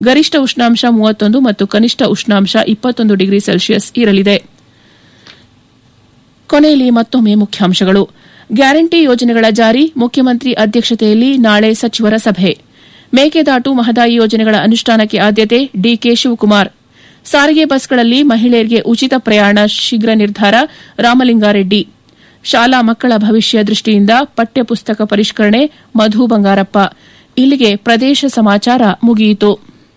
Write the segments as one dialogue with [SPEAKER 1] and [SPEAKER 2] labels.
[SPEAKER 1] ಗರಿಷ್ಠ ಉಷ್ಣಾಂಶ ಮೂವತ್ತೊಂದು ಮತ್ತು ಕನಿಷ್ಠ ಉಷ್ಣಾಂಶ ಇಪ್ಪತ್ತೊಂದು ಡಿಗ್ರಿ ಸೆಲ್ಸಿಯಸ್ ಇರಲಿದೆ ಕೊನೆಯಲ್ಲಿ ಮತ್ತೊಮ್ಮೆ ಮುಖ್ಯಾಂಶಗಳು ಗ್ಯಾರಂಟಿ ಯೋಜನೆಗಳ ಜಾರಿ ಮುಖ್ಯಮಂತ್ರಿ ಅಧ್ಯಕ್ಷತೆಯಲ್ಲಿ ನಾಳೆ ಸಚಿವರ ಸಭೆ ಮೇಕೆದಾಟು ಮಹದಾಯಿ ಯೋಜನೆಗಳ ಅನುಷ್ಠಾನಕ್ಕೆ ಆದ್ಯತೆ ಡಿಕೆ ಶಿವಕುಮಾರ್ ಸಾರಿಗೆ ಬಸ್ಗಳಲ್ಲಿ ಮಹಿಳೆಯರಿಗೆ ಉಚಿತ ಪ್ರಯಾಣ ಶೀಘ್ರ ನಿರ್ಧಾರ ರಾಮಲಿಂಗಾರೆಡ್ಡಿ ಶಾಲಾ ಮಕ್ಕಳ ಭವಿಷ್ಯ ದೃಷ್ಟಿಯಿಂದ ಪಠ್ಯಪುಸ್ತಕ ಪರಿಷ್ಕರಣೆ ಮಧು ಬಂಗಾರಪ್ಪ ಇಲ್ಲಿಗೆ ಪ್ರದೇಶ ಸಮಾಚಾರ ಮುಗಿಯಿತು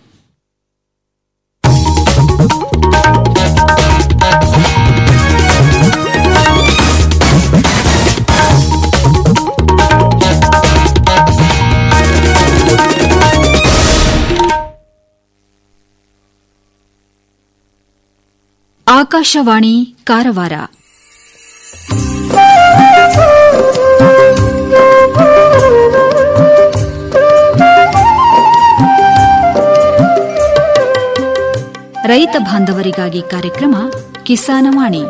[SPEAKER 2] ಆಕಾಶವಾಣಿ ಕಾರವಾರ ರೈತ ಬಾಂಧವರಿಗಾಗಿ ಕಾರ್ಯಕ್ರಮ ಕಿಸಾನವಾಣಿ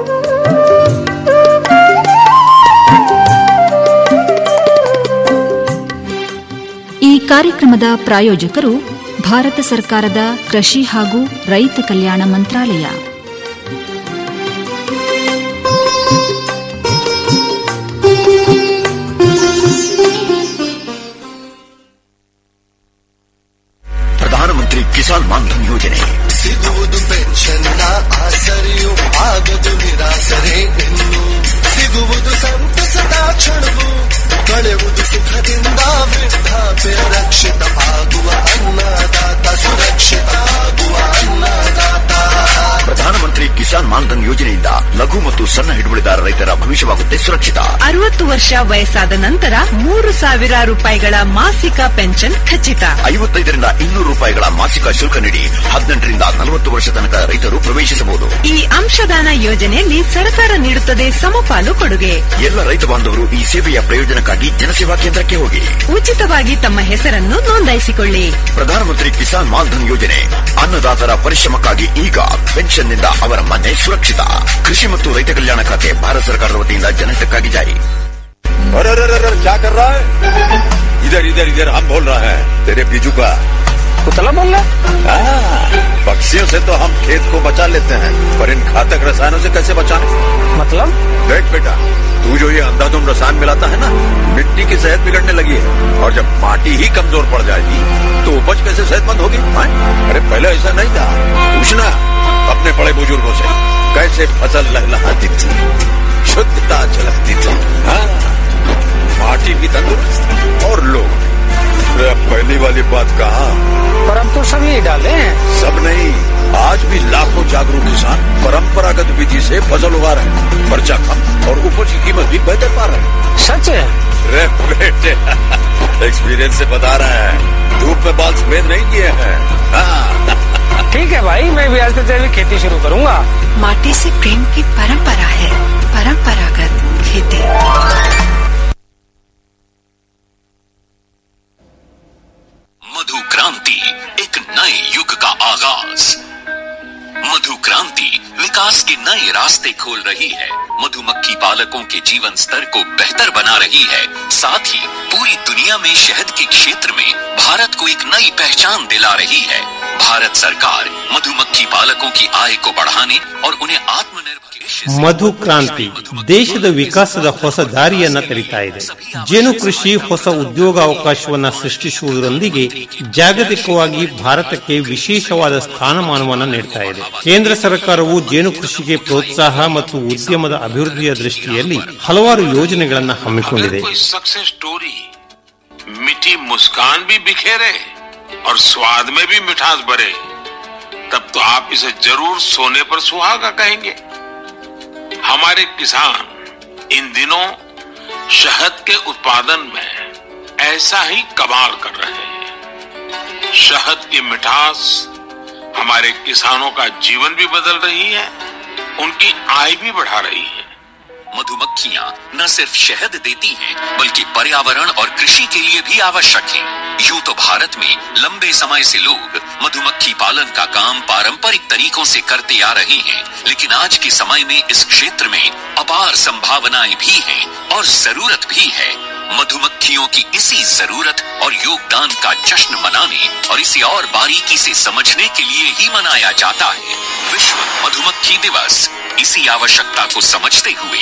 [SPEAKER 2] ಈ ಕಾರ್ಯಕ್ರಮದ ಪ್ರಾಯೋಜಕರು ಭಾರತ ಸರ್ಕಾರದ ಕೃಷಿ ಹಾಗೂ ರೈತ ಕಲ್ಯಾಣ ಮಂತ್ರಾಲಯ
[SPEAKER 3] ಪ್ರಧಾನಮಂತ್ರಿ ಕಿಸಾನ್ ಮಾನ್ಧನ್ ಯೋಜನೆ
[SPEAKER 4] ಸಿಗುವುದು ಪೆನ್ಷನ್ನ ಆಸರೆಯು ಆಗದು ನಿರಾಸರೆ ಇನ್ನು ಸಿಗುವುದು ಸಂತಸದ ಕ್ಷಣವು ಕಳೆಯುವುದು ಸುಖದಿಂದ ವೃದ್ಧಾಪ್ಯ ರಕ್ಷಿತ ಆಗುವ ಅನ್ನದಾತ ಸುರಕ್ಷಿತ ಆಗುವ ಅನ್ನದಾತ
[SPEAKER 3] ಪ್ರಧಾನಮಂತ್ರಿ ಕಿಸಾನ್ ಮಾನ್ಧನ್ ಯೋಜನೆಯಿಂದ ಲಘು ಮತ್ತು ಸಣ್ಣ ಹಿಡುವಳಿದಾರ ರೈತರ ಭವಿಷ್ಯವಾಗುತ್ತೆ ಸುರಕ್ಷಿತ
[SPEAKER 5] ಅರವತ್ತು ವರ್ಷ ವಯಸ್ಸಾದ ನಂತರ ಮೂರು ಸಾವಿರ ರೂಪಾಯಿಗಳ ಮಾಸಿಕ ಪೆನ್ಷನ್ ಖಚಿತ
[SPEAKER 3] ಐವತ್ತೈದರಿಂದ ಇನ್ನೂರು ರೂಪಾಯಿಗಳ ಮಾಸಿಕ ಶುಲ್ಕ ನೀಡಿ ಹದಿನೆಂಟರಿಂದ ನಲವತ್ತು ವರ್ಷ ತನಕ ರೈತರು ಪ್ರವೇಶಿಸಬಹುದು
[SPEAKER 5] ಈ ಅಂಶದಾನ ಯೋಜನೆಯಲ್ಲಿ ಸರ್ಕಾರ ನೀಡುತ್ತದೆ ಸಮಪಾಲು ಕೊಡುಗೆ
[SPEAKER 3] ಎಲ್ಲ ರೈತ ಬಾಂಧವರು ಈ ಸೇವೆಯ ಪ್ರಯೋಜನಕ್ಕಾಗಿ ಜನಸೇವಾ ಕೇಂದ್ರಕ್ಕೆ ಹೋಗಿ
[SPEAKER 5] ಉಚಿತವಾಗಿ ತಮ್ಮ ಹೆಸರನ್ನು ನೋಂದಾಯಿಸಿಕೊಳ್ಳಿ
[SPEAKER 3] ಪ್ರಧಾನಮಂತ್ರಿ ಕಿಸಾನ್ ಮಾನ್ಧನ್ ಯೋಜನೆ ಅನ್ನದಾತರ ಪರಿಶ್ರಮಕ್ಕಾಗಿ ಈಗ ಪೆನ್ಷನ್ನಿಂದ ಅವರ ಮನೆ ಸುರಕ್ಷಿತ ಕೃಷಿ ಮತ್ತು ರೈತ ಕಲ್ಯಾಣ ಖಾತೆ ಭಾರತ ಸರ್ಕಾರದ ವತಿಯಿಂದ ಜನಹಿತಕ್ಕಾಗಿ ಜಾರಿ
[SPEAKER 6] अरे अरे अरे अरे, क्या कर रहा है इधर इधर इधर हम बोल रहे हैं तेरे बीजू का
[SPEAKER 7] कुतला बोल रहा
[SPEAKER 6] हाँ, पक्षियों से तो हम खेत को बचा लेते हैं पर इन घातक रसायनों से कैसे बचाएं
[SPEAKER 7] मतलब
[SPEAKER 6] देख बेटा तू जो ये अंधाधुंध रसायन मिलाता है ना मिट्टी की सेहत बिगड़ने लगी है और जब माटी ही कमजोर पड़ जाएगी तो उपज कैसे सेहतमंद होगी हाँ? अरे पहले ऐसा नहीं था पूछना अपने बड़े बुजुर्गों से कैसे फसल लहलहाती थी शुद्धता झलकती थी हाँ माटी भी तंदुरुस्त और लोग अरे अब पहली वाली बात कहा
[SPEAKER 7] पर अब तो सभी डाले हैं
[SPEAKER 6] सब नहीं आज भी लाखों जागरूक किसान परंपरागत विधि से फसल उगा रहे हैं खर्चा कम और उपज की कीमत भी बेहतर पा रहे हैं
[SPEAKER 7] सच है
[SPEAKER 6] रे बेटे एक्सपीरियंस से बता रहे हैं धूप में बाल सफेद नहीं किए हैं हाँ,
[SPEAKER 7] ठीक है भाई मैं भी आज से जैविक खेती शुरू करूंगा
[SPEAKER 5] माटी से प्रेम की परंपरा है परंपरागत खेती
[SPEAKER 3] मधु क्रांति एक नए युग का आगाज मधु क्रांति विकास के नए रास्ते खोल रही है मधुमक्खी पालकों के जीवन स्तर को बेहतर बना रही है साथ ही पूरी दुनिया में शहद के क्षेत्र में भारत को एक नई पहचान दिला रही है भारत सरकार मधुमक्खी पालकों की आय को बढ़ाने और उन्हें आत्मनिर्भर
[SPEAKER 8] ಮಧು ಕ್ರಾಂತಿ ದೇಶದ ವಿಕಾಸದ ಹೊಸ ದಾರಿಯನ್ನ ತೆರಿತಾ ಇದೆ ಜೇನು ಕೃಷಿ ಹೊಸ ಉದ್ಯೋಗಾವಕಾಶವನ್ನ ಸೃಷ್ಟಿಸುವುದರೊಂದಿಗೆ ಜಾಗತಿಕವಾಗಿ ಭಾರತಕ್ಕೆ ವಿಶೇಷವಾದ ಸ್ಥಾನಮಾನವನ್ನು ನೀಡ್ತಾ ಇದೆ ಕೇಂದ್ರ ಸರ್ಕಾರವು ಜೇನು ಕೃಷಿಗೆ ಪ್ರೋತ್ಸಾಹ ಮತ್ತು ಉದ್ಯಮದ ಅಭಿವೃದ್ಧಿಯ ದೃಷ್ಟಿಯಲ್ಲಿ ಹಲವಾರು ಯೋಜನೆಗಳನ್ನು ಹಮ್ಮಿಕೊಂಡಿದೆ
[SPEAKER 9] कोई सक्सेस स्टोरी मीठी मुस्कान भी बिखेरे और स्वाद में भी मिठास भरे तब तो आप इसे जरूर सोने पर सुहागा कहेंगे हमारे किसान इन दिनों शहद के उत्पादन में ऐसा ही कमाल कर रहे हैं शहद की मिठास हमारे किसानों का जीवन भी बदल रही है उनकी आय भी बढ़ा रही है
[SPEAKER 3] मधुमक्खियाँ न सिर्फ शहद देती हैं, बल्कि पर्यावरण और कृषि के लिए भी आवश्यक हैं। यूं तो भारत में लंबे समय से लोग मधुमक्खी पालन का काम पारंपरिक तरीकों से करते आ रहे हैं लेकिन आज के समय में इस क्षेत्र में अपार संभावनाएं भी हैं और जरूरत भी है मधुमक्खियों की इसी जरूरत और योगदान का जश्न मनाने और इसे और बारीकी से समझने के लिए ही मनाया जाता है विश्व मधुमक्खी दिवस इसी आवश्यकता को समझते हुए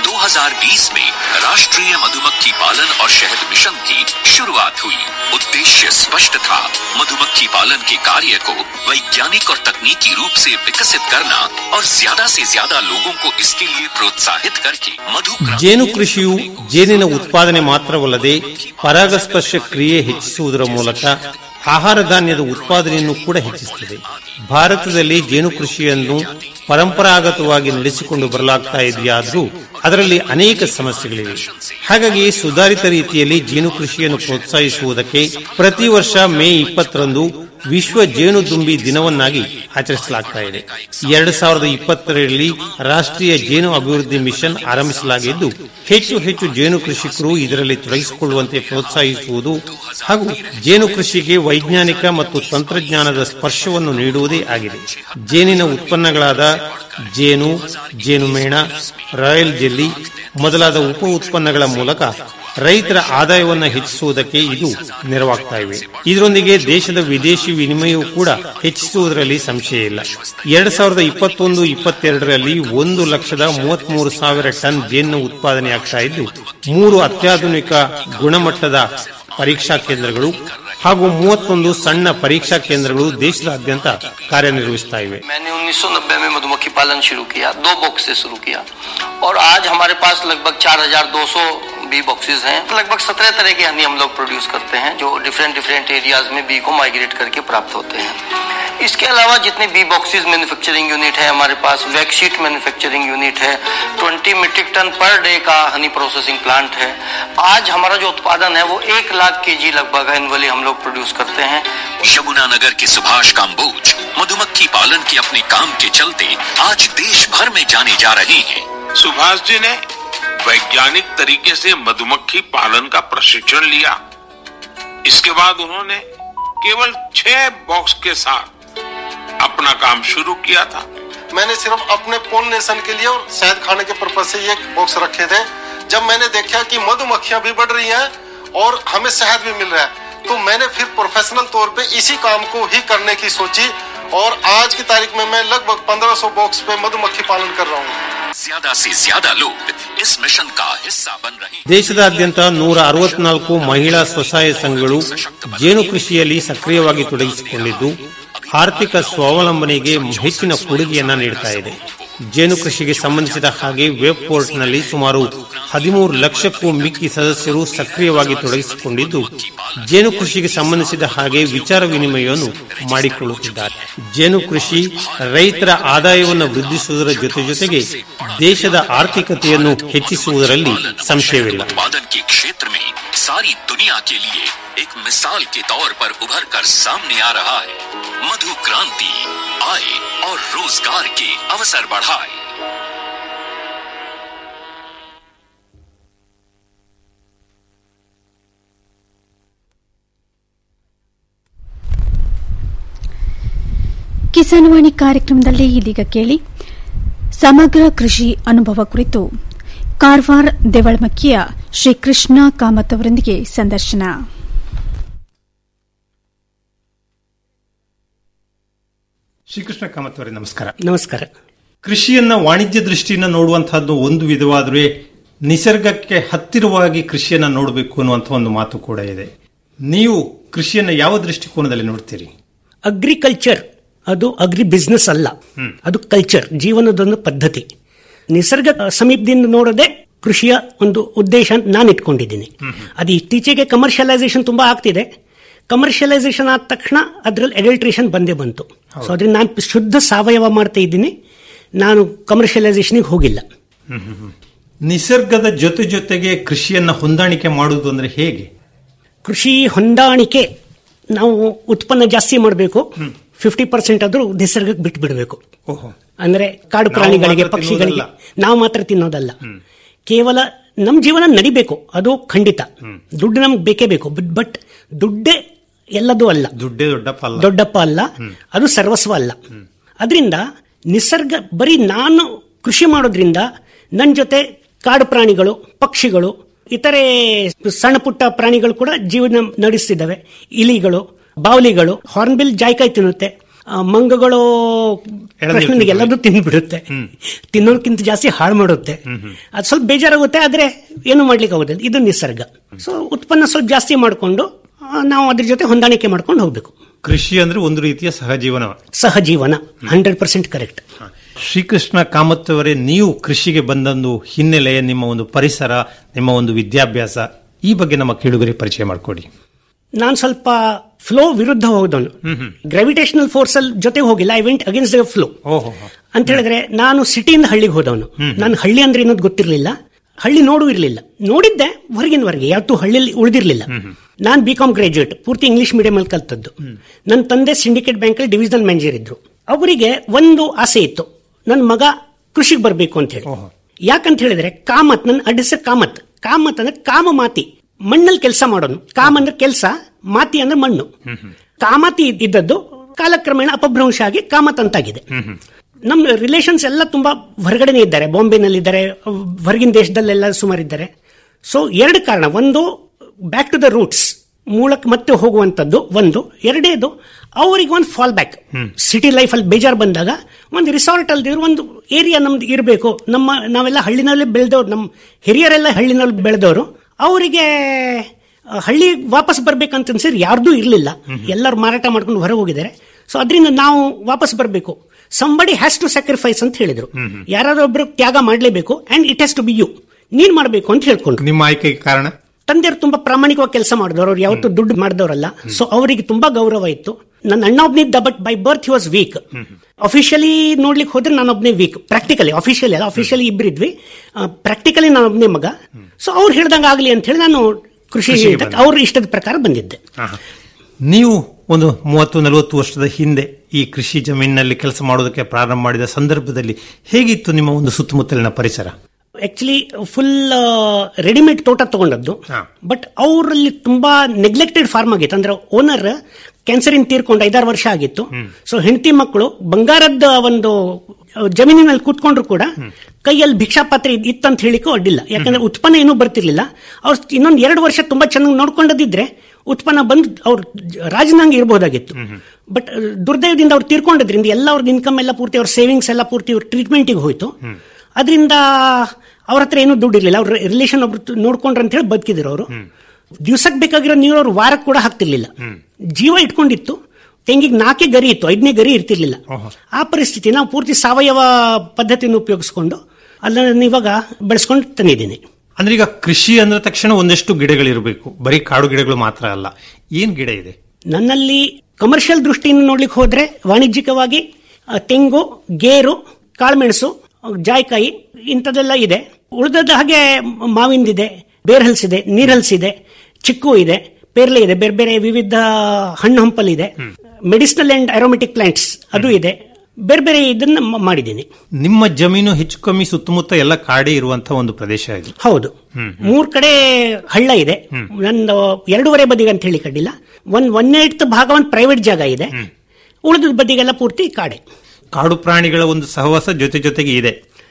[SPEAKER 3] 2020 में राष्ट्रीय मधुमक्खी पालन और शहद मिशन की शुरुआत हुई उद्देश्य स्पष्ट था मधुमक्खी पालन के कार्य को वैज्ञानिक और तकनीकी रूप से विकसित करना और ज्यादा से ज्यादा लोगों को इसके लिए प्रोत्साहित करके मधु
[SPEAKER 8] ಜೇನು ಕೃಷಿಯು ಜೇನಿನ ಉತ್ಪಾದನೆ ಮಾತ್ರವಲ್ಲದೆ ಪರಾಗಸ್ಪರ್ಶ ಕ್ರಿಯೆ ಹೆಚ್ಚಿಸುವುದರ ಮೂಲಕ ಆಹಾರ ಧಾನ್ಯದ ಉತ್ಪಾದನೆಯನ್ನು ಕೂಡ ಹೆಚ್ಚಿಸುತ್ತದೆ ಭಾರತದಲ್ಲಿ ಜೇನು ಕೃಷಿಯನ್ನು ಪರಂಪರಾಗತವಾಗಿ ನಡೆಸಿಕೊಂಡು ಬರಲಾಗ್ತಾ ಇದೆಯಾದರೂ ಅದರಲ್ಲಿ ಅನೇಕ ಸಮಸ್ಯೆಗಳಿವೆ ಹಾಗಾಗಿ ಸುಧಾರಿತ ರೀತಿಯಲ್ಲಿ ಜೇನು ಕೃಷಿಯನ್ನು ಪ್ರೋತ್ಸಾಹಿಸುವುದಕ್ಕೆ ಪ್ರತಿ ವರ್ಷ ಮೇ ಇಪ್ಪತ್ತರಂದು ವಿಶ್ವ ಜೇನುದುಂಬಿ ದಿನವನ್ನಾಗಿ ಆಚರಿಸಲಾಗ್ತಾ ಇದೆ ಎರಡು ಸಾವಿರದ ಇಪ್ಪತ್ತರಲ್ಲಿ ರಾಷ್ಟ್ರೀಯ ಜೇನು ಅಭಿವೃದ್ಧಿ ಮಿಷನ್ ಆರಂಭಿಸಲಾಗಿದ್ದು ಹೆಚ್ಚು ಹೆಚ್ಚು ಜೇನು ಕೃಷಿಕರು ಇದರಲ್ಲಿ ತೊಡಗಿಸಿಕೊಳ್ಳುವಂತೆ ಪ್ರೋತ್ಸಾಹಿಸುವುದು ಹಾಗೂ ಜೇನು ಕೃಷಿಗೆ ವೈಜ್ಞಾನಿಕ ಮತ್ತು ತಂತ್ರಜ್ಞಾನದ ಸ್ಪರ್ಶವನ್ನು ನೀಡುವುದೇ ಆಗಿದೆ ಜೇನಿನ ಉತ್ಪನ್ನಗಳಾದ ಜೇನು ಜೇನುಮೇಣ ರಾಯಲ್ ಜೆಲ್ಲಿ ಮೊದಲಾದ ಉಪ ಉತ್ಪನ್ನಗಳ ಮೂಲಕ ರೈತರ ಆದಾಯವನ್ನು ಹೆಚ್ಚಿಸುವುದಕ್ಕೆ ಇದು ನೆರವಾಗ್ತಾ ಇವೆ ಇದರೊಂದಿಗೆ ದೇಶದ ವಿದೇಶಿ ವಿನಿಮಯವೂ ಕೂಡ ಹೆಚ್ಚಿಸುವುದರಲ್ಲಿ ಸಂಶಯ ಇಲ್ಲ ಎರಡ್ ಸಾವಿರದ ಇಪ್ಪತ್ತೊಂದು ಇಪ್ಪತ್ತೆರಡರಲ್ಲಿ ಒಂದು ಲಕ್ಷದ ಮೂವತ್ಮೂರು ಸಾವಿರ ಟನ್ ಜೇನು ಉತ್ಪಾದನೆಯಾಗ್ತಾ ಇದ್ದು ಮೂರು ಅತ್ಯಾಧುನಿಕ ಗುಣಮಟ್ಟದ ಪರೀಕ್ಷಾ ಕೇಂದ್ರಗಳು ಹಾಗೂ ಮೂವತ್ತೊಂದು ಸಣ್ಣ ಪರೀಕ್ಷಾ ಕೇಂದ್ರಗಳು ದೇಶದಾದ್ಯಂತ ಕಾರ್ಯನಿರ್ವಹಿಸ್ತಾ ಇವೆ
[SPEAKER 10] मैंने 1990 में मधुमक्खी पालन शुरू किया दो बॉक्स से शुरू किया और आज हमारे पास लगभग 4200 बी बॉक्सेस हैं लगभग 17 तरह के हनी हम लोग प्रोड्यूस करते हैं जो डिफरेंट डिफरेंट एरियाज में बी को माइग्रेट करके प्राप्त होते हैं इसके अलावा जितने बी बॉक्सेस मैन्युफैक्चरिंग यूनिट है हमारे पास वैक्सीट मैन्युफैक्चरिंग यूनिट है 20 मीट्रिक टन पर डे का हनी प्रोसेसिंग प्लांट है आज हमारा जो उत्पादन है वो एक लाख के जी लगभग एनुअली हम लोग प्रोड्यूस करते हैं
[SPEAKER 3] यमुनानगर के सुभाष काम्बोज मधुमक्खी पालन के अपने काम के चलते आज देश भर में जाने जा रहे हैं
[SPEAKER 9] सुभाष जी ने वैज्ञानिक तरीके से मधुमक्खी पालन का प्रशिक्षण लिया इसके बाद उन्होंने केवल छह बॉक्स के साथ अपना काम शुरू किया था
[SPEAKER 11] मैंने सिर्फ अपने पोलिनेशन के लिए और शहद खाने के पर्पज से ये बॉक्स रखे थे जब मैंने देखा कि मधुमक्खियां भी बढ़ रही हैं और हमें शहद भी मिल रहा है तो मैंने फिर प्रोफेशनल तौर पे इसी काम को ही करने की सोची और आज की तारीख में मैं लगभग 1500 बॉक्स पे मधुमक्खी पालन कर रहा हूँ
[SPEAKER 3] ज्यादा से ज्यादा लोग इस मिशन का हिस्सा बन रहे हैं
[SPEAKER 8] ದೇಶದಾದ್ಯಂತ ನೂರ ಅರವತ್ನಾಲ್ಕು ಮಹಿಳಾ ಸ್ವಸಹಾಯ ಸಂಘಗಳು ಜೇನು ಕೃಷಿಯಲ್ಲಿ ಸಕ್ರಿಯವಾಗಿ ತೊಡಗಿಸಿಕೊಂಡಿದ್ದು ಆರ್ಥಿಕ ಸ್ವಾವಲಂಬನೆಗೆ ಹೆಚ್ಚಿನ ಕೊಡುಗೆಯನ್ನ ನೀಡುತ್ತಾ ಇದೆ ಜೇನು ಕೃಷಿಗೆ ಸಂಬಂಧಿಸಿದ ಹಾಗೆ ವೆಬ್ ಪೋರ್ಟ್ನಲ್ಲಿ ಸುಮಾರು ಹದಿಮೂರು ಲಕ್ಷಕ್ಕೂ ಮಿಕ್ಕಿ ಸದಸ್ಯರು ಸಕ್ರಿಯವಾಗಿ ತೊಡಗಿಸಿಕೊಂಡಿದ್ದು ಜೇನು ಕೃಷಿಗೆ ಸಂಬಂಧಿಸಿದ ಹಾಗೆ ವಿಚಾರ ವಿನಿಮಯವನ್ನು ಮಾಡಿಕೊಳ್ಳುತ್ತಿದ್ದಾರೆ ಜೇನು ಕೃಷಿ ರೈತರ ಆದಾಯವನ್ನು ವೃದ್ಧಿಸುವುದರ ಜೊತೆ ಜೊತೆಗೆ ದೇಶದ ಆರ್ಥಿಕತೆಯನ್ನು ಹೆಚ್ಚಿಸುವುದರಲ್ಲಿ ಸಂಶಯವಿಲ್ಲ
[SPEAKER 3] उत्पादन के क्षेत्र में सारी दुनिया के लिए एक मिसाल के तौर पर उभर कर सामने आ रहा है मधु क्रांति आय और रोजगार के अवसर बढ़ाए
[SPEAKER 12] ಕಿಸಾನ್ವಾಣಿ ಕಾರ್ಯಕ್ರಮದಲ್ಲಿ ಇದೀಗ ಕೇಳಿ ಸಮಗ್ರ ಕೃಷಿ ಅನುಭವ ಕುರಿತು ಕಾರವಾರ ದೇವಳಮಕ್ಕಿಯ ಶ್ರೀ ಕೃಷ್ಣ ಕಾಮತ್ ಅವರೊಂದಿಗೆ ಸಂದರ್ಶನ
[SPEAKER 8] ಶ್ರೀಕೃಷ್ಣ ಕಾಮತ್ ಅವರೇ ನಮಸ್ಕಾರ
[SPEAKER 13] ನಮಸ್ಕಾರ
[SPEAKER 8] ಕೃಷಿಯನ್ನ ವಾಣಿಜ್ಯ ದೃಷ್ಟಿಯಿಂದ ನೋಡುವಂತಹದ್ದು ಒಂದು ವಿಧವಾದ್ರೆ ನಿಸರ್ಗಕ್ಕೆ ಹತ್ತಿರವಾಗಿ ಕೃಷಿಯನ್ನ ನೋಡಬೇಕು ಅನ್ನುವಂಥ ಒಂದು ಮಾತು ಕೂಡ ಇದೆ ನೀವು ಕೃಷಿಯನ್ನ ಯಾವ ದೃಷ್ಟಿಕೋನದಲ್ಲಿ ನೋಡ್ತೀರಿ
[SPEAKER 13] ಅಗ್ರಿಕಲ್ಚರ್ ಅದು ಅಗ್ರಿ ಬಿಸ್ನೆಸ್ ಅಲ್ಲ ಅದು ಕಲ್ಚರ್ ಜೀವನದೊಂದು ಪದ್ಧತಿ ನಿಸರ್ಗ ಸಮೀಪದಿಂದ ನೋಡದೆ ಕೃಷಿಯ ಒಂದು ಉದ್ದೇಶ ಅಂತ ನಾನು ಇಟ್ಕೊಂಡಿದ್ದೀನಿ ಅದು ಇತ್ತೀಚೆಗೆ ಕಮರ್ಷಿಯಲೈಸೇಷನ್ ತುಂಬಾ ಆಗ್ತಿದೆ ಕಮರ್ಷಿಯಲೈಸೇಷನ್ ಆದ ತಕ್ಷಣ ಅದರಲ್ಲಿ ಅಡಲ್ಟ್ರೇಷನ್ ಬಂದೇ ಬಂತು ಸೊ ಅದ್ರಿಂದ ನಾನು ಶುದ್ಧ ಸಾವಯವ ಮಾಡ್ತಾ ಇದ್ದೀನಿ ನಾನು ಕಮರ್ಷಿಯಲೈಸೇಷನ್ಗೆ ಹೋಗಿಲ್ಲ
[SPEAKER 8] ನಿಸರ್ಗದ ಜೊತೆ ಜೊತೆಗೆ ಕೃಷಿಯನ್ನ ಹೊಂದಾಣಿಕೆ ಮಾಡುವುದು ಅಂದ್ರೆ ಹೇಗೆ
[SPEAKER 13] ಕೃಷಿ ಹೊಂದಾಣಿಕೆ ನಾವು ಉತ್ಪನ್ನ ಜಾಸ್ತಿ ಮಾಡಬೇಕು ಫಿಫ್ಟಿ ಪರ್ಸೆಂಟ್ ಆದ್ರೂ ನಿಸರ್ಗಕ್ಕೆ ಬಿಟ್ಟು ಬಿಡಬೇಕು
[SPEAKER 8] ಓಹೋ
[SPEAKER 13] ಅಂದ್ರೆ ಕಾಡು
[SPEAKER 8] ನಾವು
[SPEAKER 13] ಪ್ರಾಣಿಗಳಿಗೆ
[SPEAKER 8] ಮಾತ್ರ
[SPEAKER 13] ಪಕ್ಷಿಗಳಿಗೆ
[SPEAKER 8] ತಿನ್ನೋದಲ್ಲ.
[SPEAKER 13] ನಾವು ಮಾತ್ರ ತಿನ್ನೋದಲ್ಲ ಕೇವಲ ನಮ್ಮ ಜೀವನ ನಡಿಬೇಕು ಅದು ಖಂಡಿತ ದುಡ್ಡು ನಮ್ಗೆ ಬೇಕೇ ಬೇಕು ಬಟ್ ದುಡ್ಡೇ ಎಲ್ಲದೂ ಅಲ್ಲ
[SPEAKER 8] ದುಡ್ಡೇ ದೊಡ್ಡಪ್ಪ ಅಲ್ಲ
[SPEAKER 13] ದೊಡ್ಡಪ್ಪ ಅಲ್ಲ ಅದು ಸರ್ವಸ್ವ ಅಲ್ಲ ಅದರಿಂದ ನಿಸರ್ಗ ಬರೀ ನಾನು ಕೃಷಿ ಮಾಡೋದ್ರಿಂದ ನನ್ನ ಜೊತೆ ಕಾಡು ಪ್ರಾಣಿಗಳು ಪಕ್ಷಿಗಳು ಇತರೆ ಸಣ್ಣ ಪುಟ್ಟ ಪ್ರಾಣಿಗಳು ಕೂಡ ಜೀವನ ನಡೆಸ್ತಿದ್ದಾವೆ ಇಲಿಗಳು ಬಾವಲಿಗಳು ಹಾರ್ನ್ಬಿಲ್ ಜಾಯ್ಕಾಯಿ ತಿನ್ನುತ್ತೆ ಆ, ಮಂಗಗಳು ಪ್ರಶ್ನೆಗೆ ಎಲ್ಲದೂ ತಿಂದ್ಬಿಡುತ್ತೆ ತಿನ್ನೋದಕ್ಕಿಂತ ಜಾಸ್ತಿ ಹಾಳು ಮಾಡುತ್ತೆ ಅದು ಸ್ವಲ್ಪ ಬೇಜಾರಾಗುತ್ತೆ ಆದ್ರೆ ಏನು ಮಾಡ್ಲಿಕ್ಕೆ ಆಗೋದಿಲ್ಲ ಇದು ನಿಸರ್ಗ ಸೊ ಉತ್ಪನ್ನ ಸ್ವಲ್ಪ ಜಾಸ್ತಿ ಮಾಡಿಕೊಂಡು ನಾವು ಅದ್ರ ಜೊತೆ ಹೊಂದಾಣಿಕೆ ಮಾಡ್ಕೊಂಡು ಹೋಗ್ಬೇಕು
[SPEAKER 8] ಕೃಷಿ ಅಂದ್ರೆ ಒಂದು ರೀತಿಯ ಸಹಜೀವನ
[SPEAKER 13] ಸಹಜೀವನ hundred percent correct
[SPEAKER 8] Srikrishna Kamath ಅವರೇ ನೀವು ಕೃಷಿಗೆ ಬಂದೊಂದು ಹಿನ್ನೆಲೆ ನಿಮ್ಮ ಒಂದು ಪರಿಸರ ನಿಮ್ಮ ಒಂದು ವಿದ್ಯಾಭ್ಯಾಸ ಈ ಬಗ್ಗೆ ನಮ್ಮ ಕೇಳುಗರಿಗೆ ಪರಿಚಯ ಮಾಡಿಕೊಡಿ
[SPEAKER 13] ನಾನು ಸ್ವಲ್ಪ ಫ್ಲೋ ವಿರುದ್ಧ ಹೋದವನು ಗ್ರಾವಿಟೇಷನಲ್ ಫೋರ್ಸ್ ಅಲ್ಲಿ ಜೊತೆ ಹೋಗಿಲ್ಲ I went against the flow
[SPEAKER 8] ಓಹೋ
[SPEAKER 13] ಅಂತ ಹೇಳಿದ್ರೆ ನಾನು ಸಿಟಿಯಿಂದ ಹಳ್ಳಿಗೆ ಹೋದವನು ನಾನು ಹಳ್ಳಿ ಅಂದ್ರೆ ಏನೋದು ಗೊತ್ತಿರಲಿಲ್ಲ ಹಳ್ಳಿ ನೋಡು ಇರಲಿಲ್ಲ ನೋಡಿದ್ದೆ ಹೊರಗಿನವರೆಗೆ ಯಾವತ್ತೂ ಹಳ್ಳಿಯಲ್ಲಿ ಉಳಿದಿರಲಿಲ್ಲ ನಾನು ಬಿ ಕಾಮ್ ಗ್ರಾಜುಯೇಟ್ ಪೂರ್ತಿ ಇಂಗ್ಲಿಷ್ ಮೀಡಿಯಂ ಅಲ್ಲಿ ಕಲ್ತದ್ದು ನನ್ನ ತಂದೆ ಸಿಂಡಿಕೇಟ್ ಬ್ಯಾಂಕ್ ಅಲ್ಲಿ ಡಿವಿಷನಲ್ ಮ್ಯಾನೇಜರ್ ಇದ್ರು ಅವರಿಗೆ ಒಂದು ಆಸೆ ಇತ್ತು ನನ್ನ ಮಗ ಕೃಷಿಗೆ ಬರಬೇಕು ಅಂತ ಹೇಳಿ ಯಾಕಂತ ಹೇಳಿದ್ರೆ ಕಾಮತ್ ನನ್ನ ಅಡ್ರೆಸ್ ಕಾಮತ್ ಕಾಮತ್ ಅಂದ್ರೆ ಕಾಮ ಮಾತಿ ಮಣ್ಣಲ್ಲಿ ಕೆಲಸ ಮಾಡೋನು ಕಾಮ ಅಂದ್ರೆ ಕೆಲಸ ಮಾತಿ ಅಂದ್ರೆ ಮಣ್ಣು ಕಾಮತಿ ಇದ್ದದ್ದು ಕಾಲಕ್ರಮೇಣ ಅಪಭ್ರಂಶ ಆಗಿ ಕಾಮತ್ ಅಂತಾಗಿದೆ ನಮ್ಮ ರಿಲೇಷನ್ಸ್ ಎಲ್ಲ ತುಂಬಾ ಹೊರಗಡೆನೇ ಇದ್ದಾರೆ ಬಾಂಬೆನಲ್ಲಿ ಇದ್ದಾರೆ ಹೊರಗಿನ ದೇಶದಲ್ಲೆಲ್ಲ ಸುಮಾರು ಇದ್ದಾರೆ ಸೊ ಎರಡು ಕಾರಣ ಒಂದು ಬ್ಯಾಕ್ ಟು ದ ರೂಟ್ಸ್ ಮೂಲಕ್ಕೆ ಮತ್ತೆ ಹೋಗುವಂತದ್ದು ಒಂದು ಎರಡೇದು ಅವರಿಗೆ ಒಂದು ಫಾಲ್ ಬ್ಯಾಕ್ ಸಿಟಿ ಲೈಫ್ ಅಲ್ಲಿ ಬೇಜಾರು ಬಂದಾಗ ಒಂದು ರಿಸಾರ್ಟ್ ಅಲ್ಲಿ ಒಂದು ಏರಿಯಾ ನಮ್ದು ಇರಬೇಕು ನಮ್ಮ ನಾವೆಲ್ಲ ಹಳ್ಳಿನಲ್ಲಿ ಬೆಳೆದವ್ರು ನಮ್ಮ ಹಿರಿಯರೆಲ್ಲ ಹಳ್ಳಿನಲ್ಲಿ ಬೆಳೆದವರು ಅವರಿಗೆ ಹಳ್ಳಿ ವಾಪಸ್ ಬರ್ಬೇಕಂತ ಅನ್ಸಿದ್ರೆ ಯಾರ್ದೂ ಇರಲಿಲ್ಲ ಎಲ್ಲರೂ ಮಾರಾಟ ಮಾಡ್ಕೊಂಡು ಹೊರ ಹೋಗಿದ್ದಾರೆ ಸೊ ಅದರಿಂದ ನಾವು ವಾಪಸ್ ಬರಬೇಕು ಸಂಬಡಿ ಹ್ಯಾಸ್ ಟು ಸ್ಯಾಕ್ರಿಫೈಸ್ ಅಂತ ಹೇಳಿದ್ರು ಯಾರಾದ್ರೂ ಒಬ್ರು ತ್ಯಾಗ ಮಾಡಲೇಬೇಕು and it has to be you ನೀನ್ ಮಾಡಬೇಕು ಅಂತ ಹೇಳ್ಕೊಂಡ್ರು
[SPEAKER 8] ನಿಮ್ಮ ಆಯ್ಕೆಗೆ ಕಾರಣ
[SPEAKER 13] ತಂದೆಯವರು ತುಂಬಾ ಪ್ರಾಮಾಣಿಕವಾಗಿ ಕೆಲಸ ಮಾಡಿದವರು ಅವ್ರು ಯಾವತ್ತೂ ದುಡ್ಡು ಮಾಡಿದವರಲ್ಲ ಸೊ ಅವರಿಗೆ ತುಂಬಾ ಗೌರವ ಇತ್ತು ನನ್ನ ಅಣ್ಣ ಒಬ್ನಿದ್ದ but by birth he was weak officially ನೋಡ್ಲಿಕ್ಕೆ ಹೋದ್ರೆ ನಾನು ಒಬ್ನೇ ವೀಕ್ ಪ್ರಾಕ್ಟಿಕಲಿ ಅಫಿಷಿಯಲಿ ಅಲ್ಲ ಅಫಿಷಿಯಲಿ ಇಬ್ಬರಿದ್ವಿ ಪ್ರಾಕ್ಟಿಕಲಿ ನಾನು ಒಬ್ನೇ ಮಗ ಸೊ ಅವ್ರು ಹೇಳ್ದಂಗೆ ಆಗಲಿ ಅಂತ ಹೇಳಿ ನಾನು ಕೃಷಿ
[SPEAKER 8] ಕೃಷಿಗೆ ಬಂದೆ.
[SPEAKER 13] ಅವ್ರ ಇಷ್ಟದ ಪ್ರಕಾರ ಬಂದಿದ್ದೆ
[SPEAKER 8] ನೀವು ಒಂದು ಮೂವತ್ತು ನಲವತ್ತು ವರ್ಷದ ಹಿಂದೆ ಈ ಕೃಷಿ ಜಮೀನಿನಲ್ಲಿ ಕೆಲಸ ಮಾಡೋದಕ್ಕೆ ಪ್ರಾರಂಭ ಮಾಡಿದ ಸಂದರ್ಭದಲ್ಲಿ ಹೇಗಿತ್ತು ನಿಮ್ಮ ಒಂದು ಸುತ್ತಮುತ್ತಲಿನ ಪರಿಸರ
[SPEAKER 13] ಆಕ್ಚುಲಿ ಫುಲ್ ರೆಡಿಮೇಡ್ ತೋಟ ತಗೊಂಡದ್ದು ಬಟ್ ಅವರಲ್ಲಿ ತುಂಬಾ ನೆಗ್ಲೆಕ್ಟೆಡ್ ಫಾರ್ಮ್ ಆಗಿತ್ತು ಅಂದ್ರೆ ಓನರ್ ಕ್ಯಾನ್ಸರ್ ಇನ್ ತೀರ್ಕೊಂಡು ಐದಾರು ವರ್ಷ ಆಗಿತ್ತು ಸೊ ಹೆಂಡತಿ ಮಕ್ಕಳು ಬಂಗಾರದ ಒಂದು ಜಮೀನಿನಲ್ಲಿ ಕೂತ್ಕೊಂಡ್ರು ಕೂಡ ಕೈಯಲ್ಲಿ ಭಿಕ್ಷಾ ಪಾತ್ರೆ ಇದ್- ಇತ್ತಂತ ಹೇಳಿಕೋ ಅಡ್ಡಿಲ್ಲ ಯಾಕಂದ್ರೆ ಉತ್ಪನ್ನ ಏನೂ ಬರ್ತಿರ್ಲಿಲ್ಲ ಅವ್ರು ಇನ್ನೊಂದು ಎರಡು ವರ್ಷ ತುಂಬಾ ಚೆನ್ನಾಗಿ ನೋಡ್ಕೊಂಡದಿದ್ರೆ ಉತ್ಪನ್ನ ಬಂದು ಅವ್ರು ರಾಜನಾಂಗ ಇರಬಹುದಾಗಿತ್ತು ಬಟ್ ದುರ್ದೈವದಿಂದ ಅವ್ರು ತೀರ್ಕೊಂಡಿದ್ರಿಂದ ಎಲ್ಲ ಅವ್ರದ್ದು ಇನ್ಕಮ್ ಎಲ್ಲ ಪೂರ್ತಿ ಅವ್ರ ಸೇವಿಂಗ್ಸ್ ಎಲ್ಲ ಪೂರ್ತಿ ಅವ್ರ ಟ್ರೀಟ್ಮೆಂಟಿಗೆ ಹೋಯ್ತು ಅದರಿಂದ ಅವ್ರ ಹತ್ರ ಏನೂ ದುಡ್ಡು ಇರಲಿಲ್ಲ ಅವ್ರ ರಿಲೇಷನ್ ಒಬ್ರು ತು- ನೋಡ್ಕೊಂಡ್ರು ಅಂತ ಹೇಳಿ ಬದುಕಿದ್ರು ಅವರು ದಿವ್ಸಕ್ಕೆ ಬೇಕಾಗಿರೋ ನೀರು ಅವ್ರು ವಾರಕ್ಕೆ ಕೂಡ ಹಾಕ್ತಿರ್ಲಿಲ್ಲ ಜೀವ ಇಟ್ಕೊಂಡಿತ್ತು ತೆಂಗಿಗೆ ನಾಲ್ಕೇ ಗರಿ ಇತ್ತು ಐದನೇ ಗರಿ ಇರ್ತಿರ್ಲಿಲ್ಲ ಆ ಪರಿಸ್ಥಿತಿ ನಾವು ಪೂರ್ತಿ ಸಾವಯವ ಪದ್ಧತಿಯನ್ನು ಉಪಯೋಗಿಸ್ಕೊಂಡು ಅದನ್ನ ಇವಾಗ ಬೆಳೆಸ್ಕೊಂಡು ತಂದಿದ್ದೀನಿ
[SPEAKER 8] ಅಂದ್ರೆ ಈಗ ಕೃಷಿ ಅಂದ ತಕ್ಷಣ ಒಂದಷ್ಟು ಗಿಡಗಳಿರಬೇಕು ಬರೀ ಕಾಡು ಗಿಡಗಳು ಮಾತ್ರ ಅಲ್ಲ ಏನ್ ಗಿಡ ಇದೆ
[SPEAKER 13] ನನ್ನಲ್ಲಿ ಕಮರ್ಷಿಯಲ್ ದೃಷ್ಟಿಯಿಂದ ನೋಡ್ಲಿಕ್ಕೆ ಹೋದ್ರೆ ವಾಣಿಜ್ಯಿಕವಾಗಿ ಆ, ತೆಂಗು ಗೇರು ಕಾಳುಮೆಣಸು ಜಾಯ್ಕಾಯಿ ಇಂಥದ್ದೆಲ್ಲ ಇದೆ ಉಳಿದದ್ದು ಹಾಗೆ ಮಾವಿಂದಿದೆ ಬೇರ್ ಹಲ್ಸಿದೆ ನೀರ್ ಹಲ್ಸಿದೆ ಚಿಕ್ಕು ಇದೆ ಪೇರ್ಲೆ ಇದೆ ಬೇರೆ ಬೇರೆ ವಿವಿಧ ಹಣ್ಣು ಹಂಪಲಿದೆ ಮೆಡಿಸಿನಲ್ ಅಂಡ್ ಅರೋಮೆಟಿಕ್ ಪ್ಲಾಂಟ್ಸ್ ಅದು ಇದೆ ಬೇರೆ ಬೇರೆ ಇದನ್ನ ಮ- ಮಾಡಿದ್ದೀನಿ
[SPEAKER 8] ನಿಮ್ಮ ಜಮೀನು ಹೆಚ್ಚು ಕಮ್ಮಿ ಸುತ್ತಮುತ್ತ ಎಲ್ಲ ಕಾಡೇ ಇರುವಂತಹ ಒಂದು ಪ್ರದೇಶ ಇದು
[SPEAKER 13] ಹೌದು ಮೂರ್ ಕಡೆ ಹಳ್ಳ ಇದೆ ನಂದು ಎರಡೂವರೆ ಬದಿಗೆ ಅಂತ ಹೇಳಿ ಕಡ್ಡಿಲ್ಲ ಒಂದ್ ಒನ್ ಏಟ್ ಭಾಗ ಒಂದು ಪ್ರೈವೇಟ್ ಜಾಗ ಇದೆ ಉಳಿದ ಬದಿಗೆಲ್ಲ ಪೂರ್ತಿ ಕಾಡೆ
[SPEAKER 8] ಕಾಡು ಪ್ರಾಣಿಗಳ ಒಂದು ಸಹವಾಸ ಜೊತೆ ಜೊತೆಗೆ ಇದೆ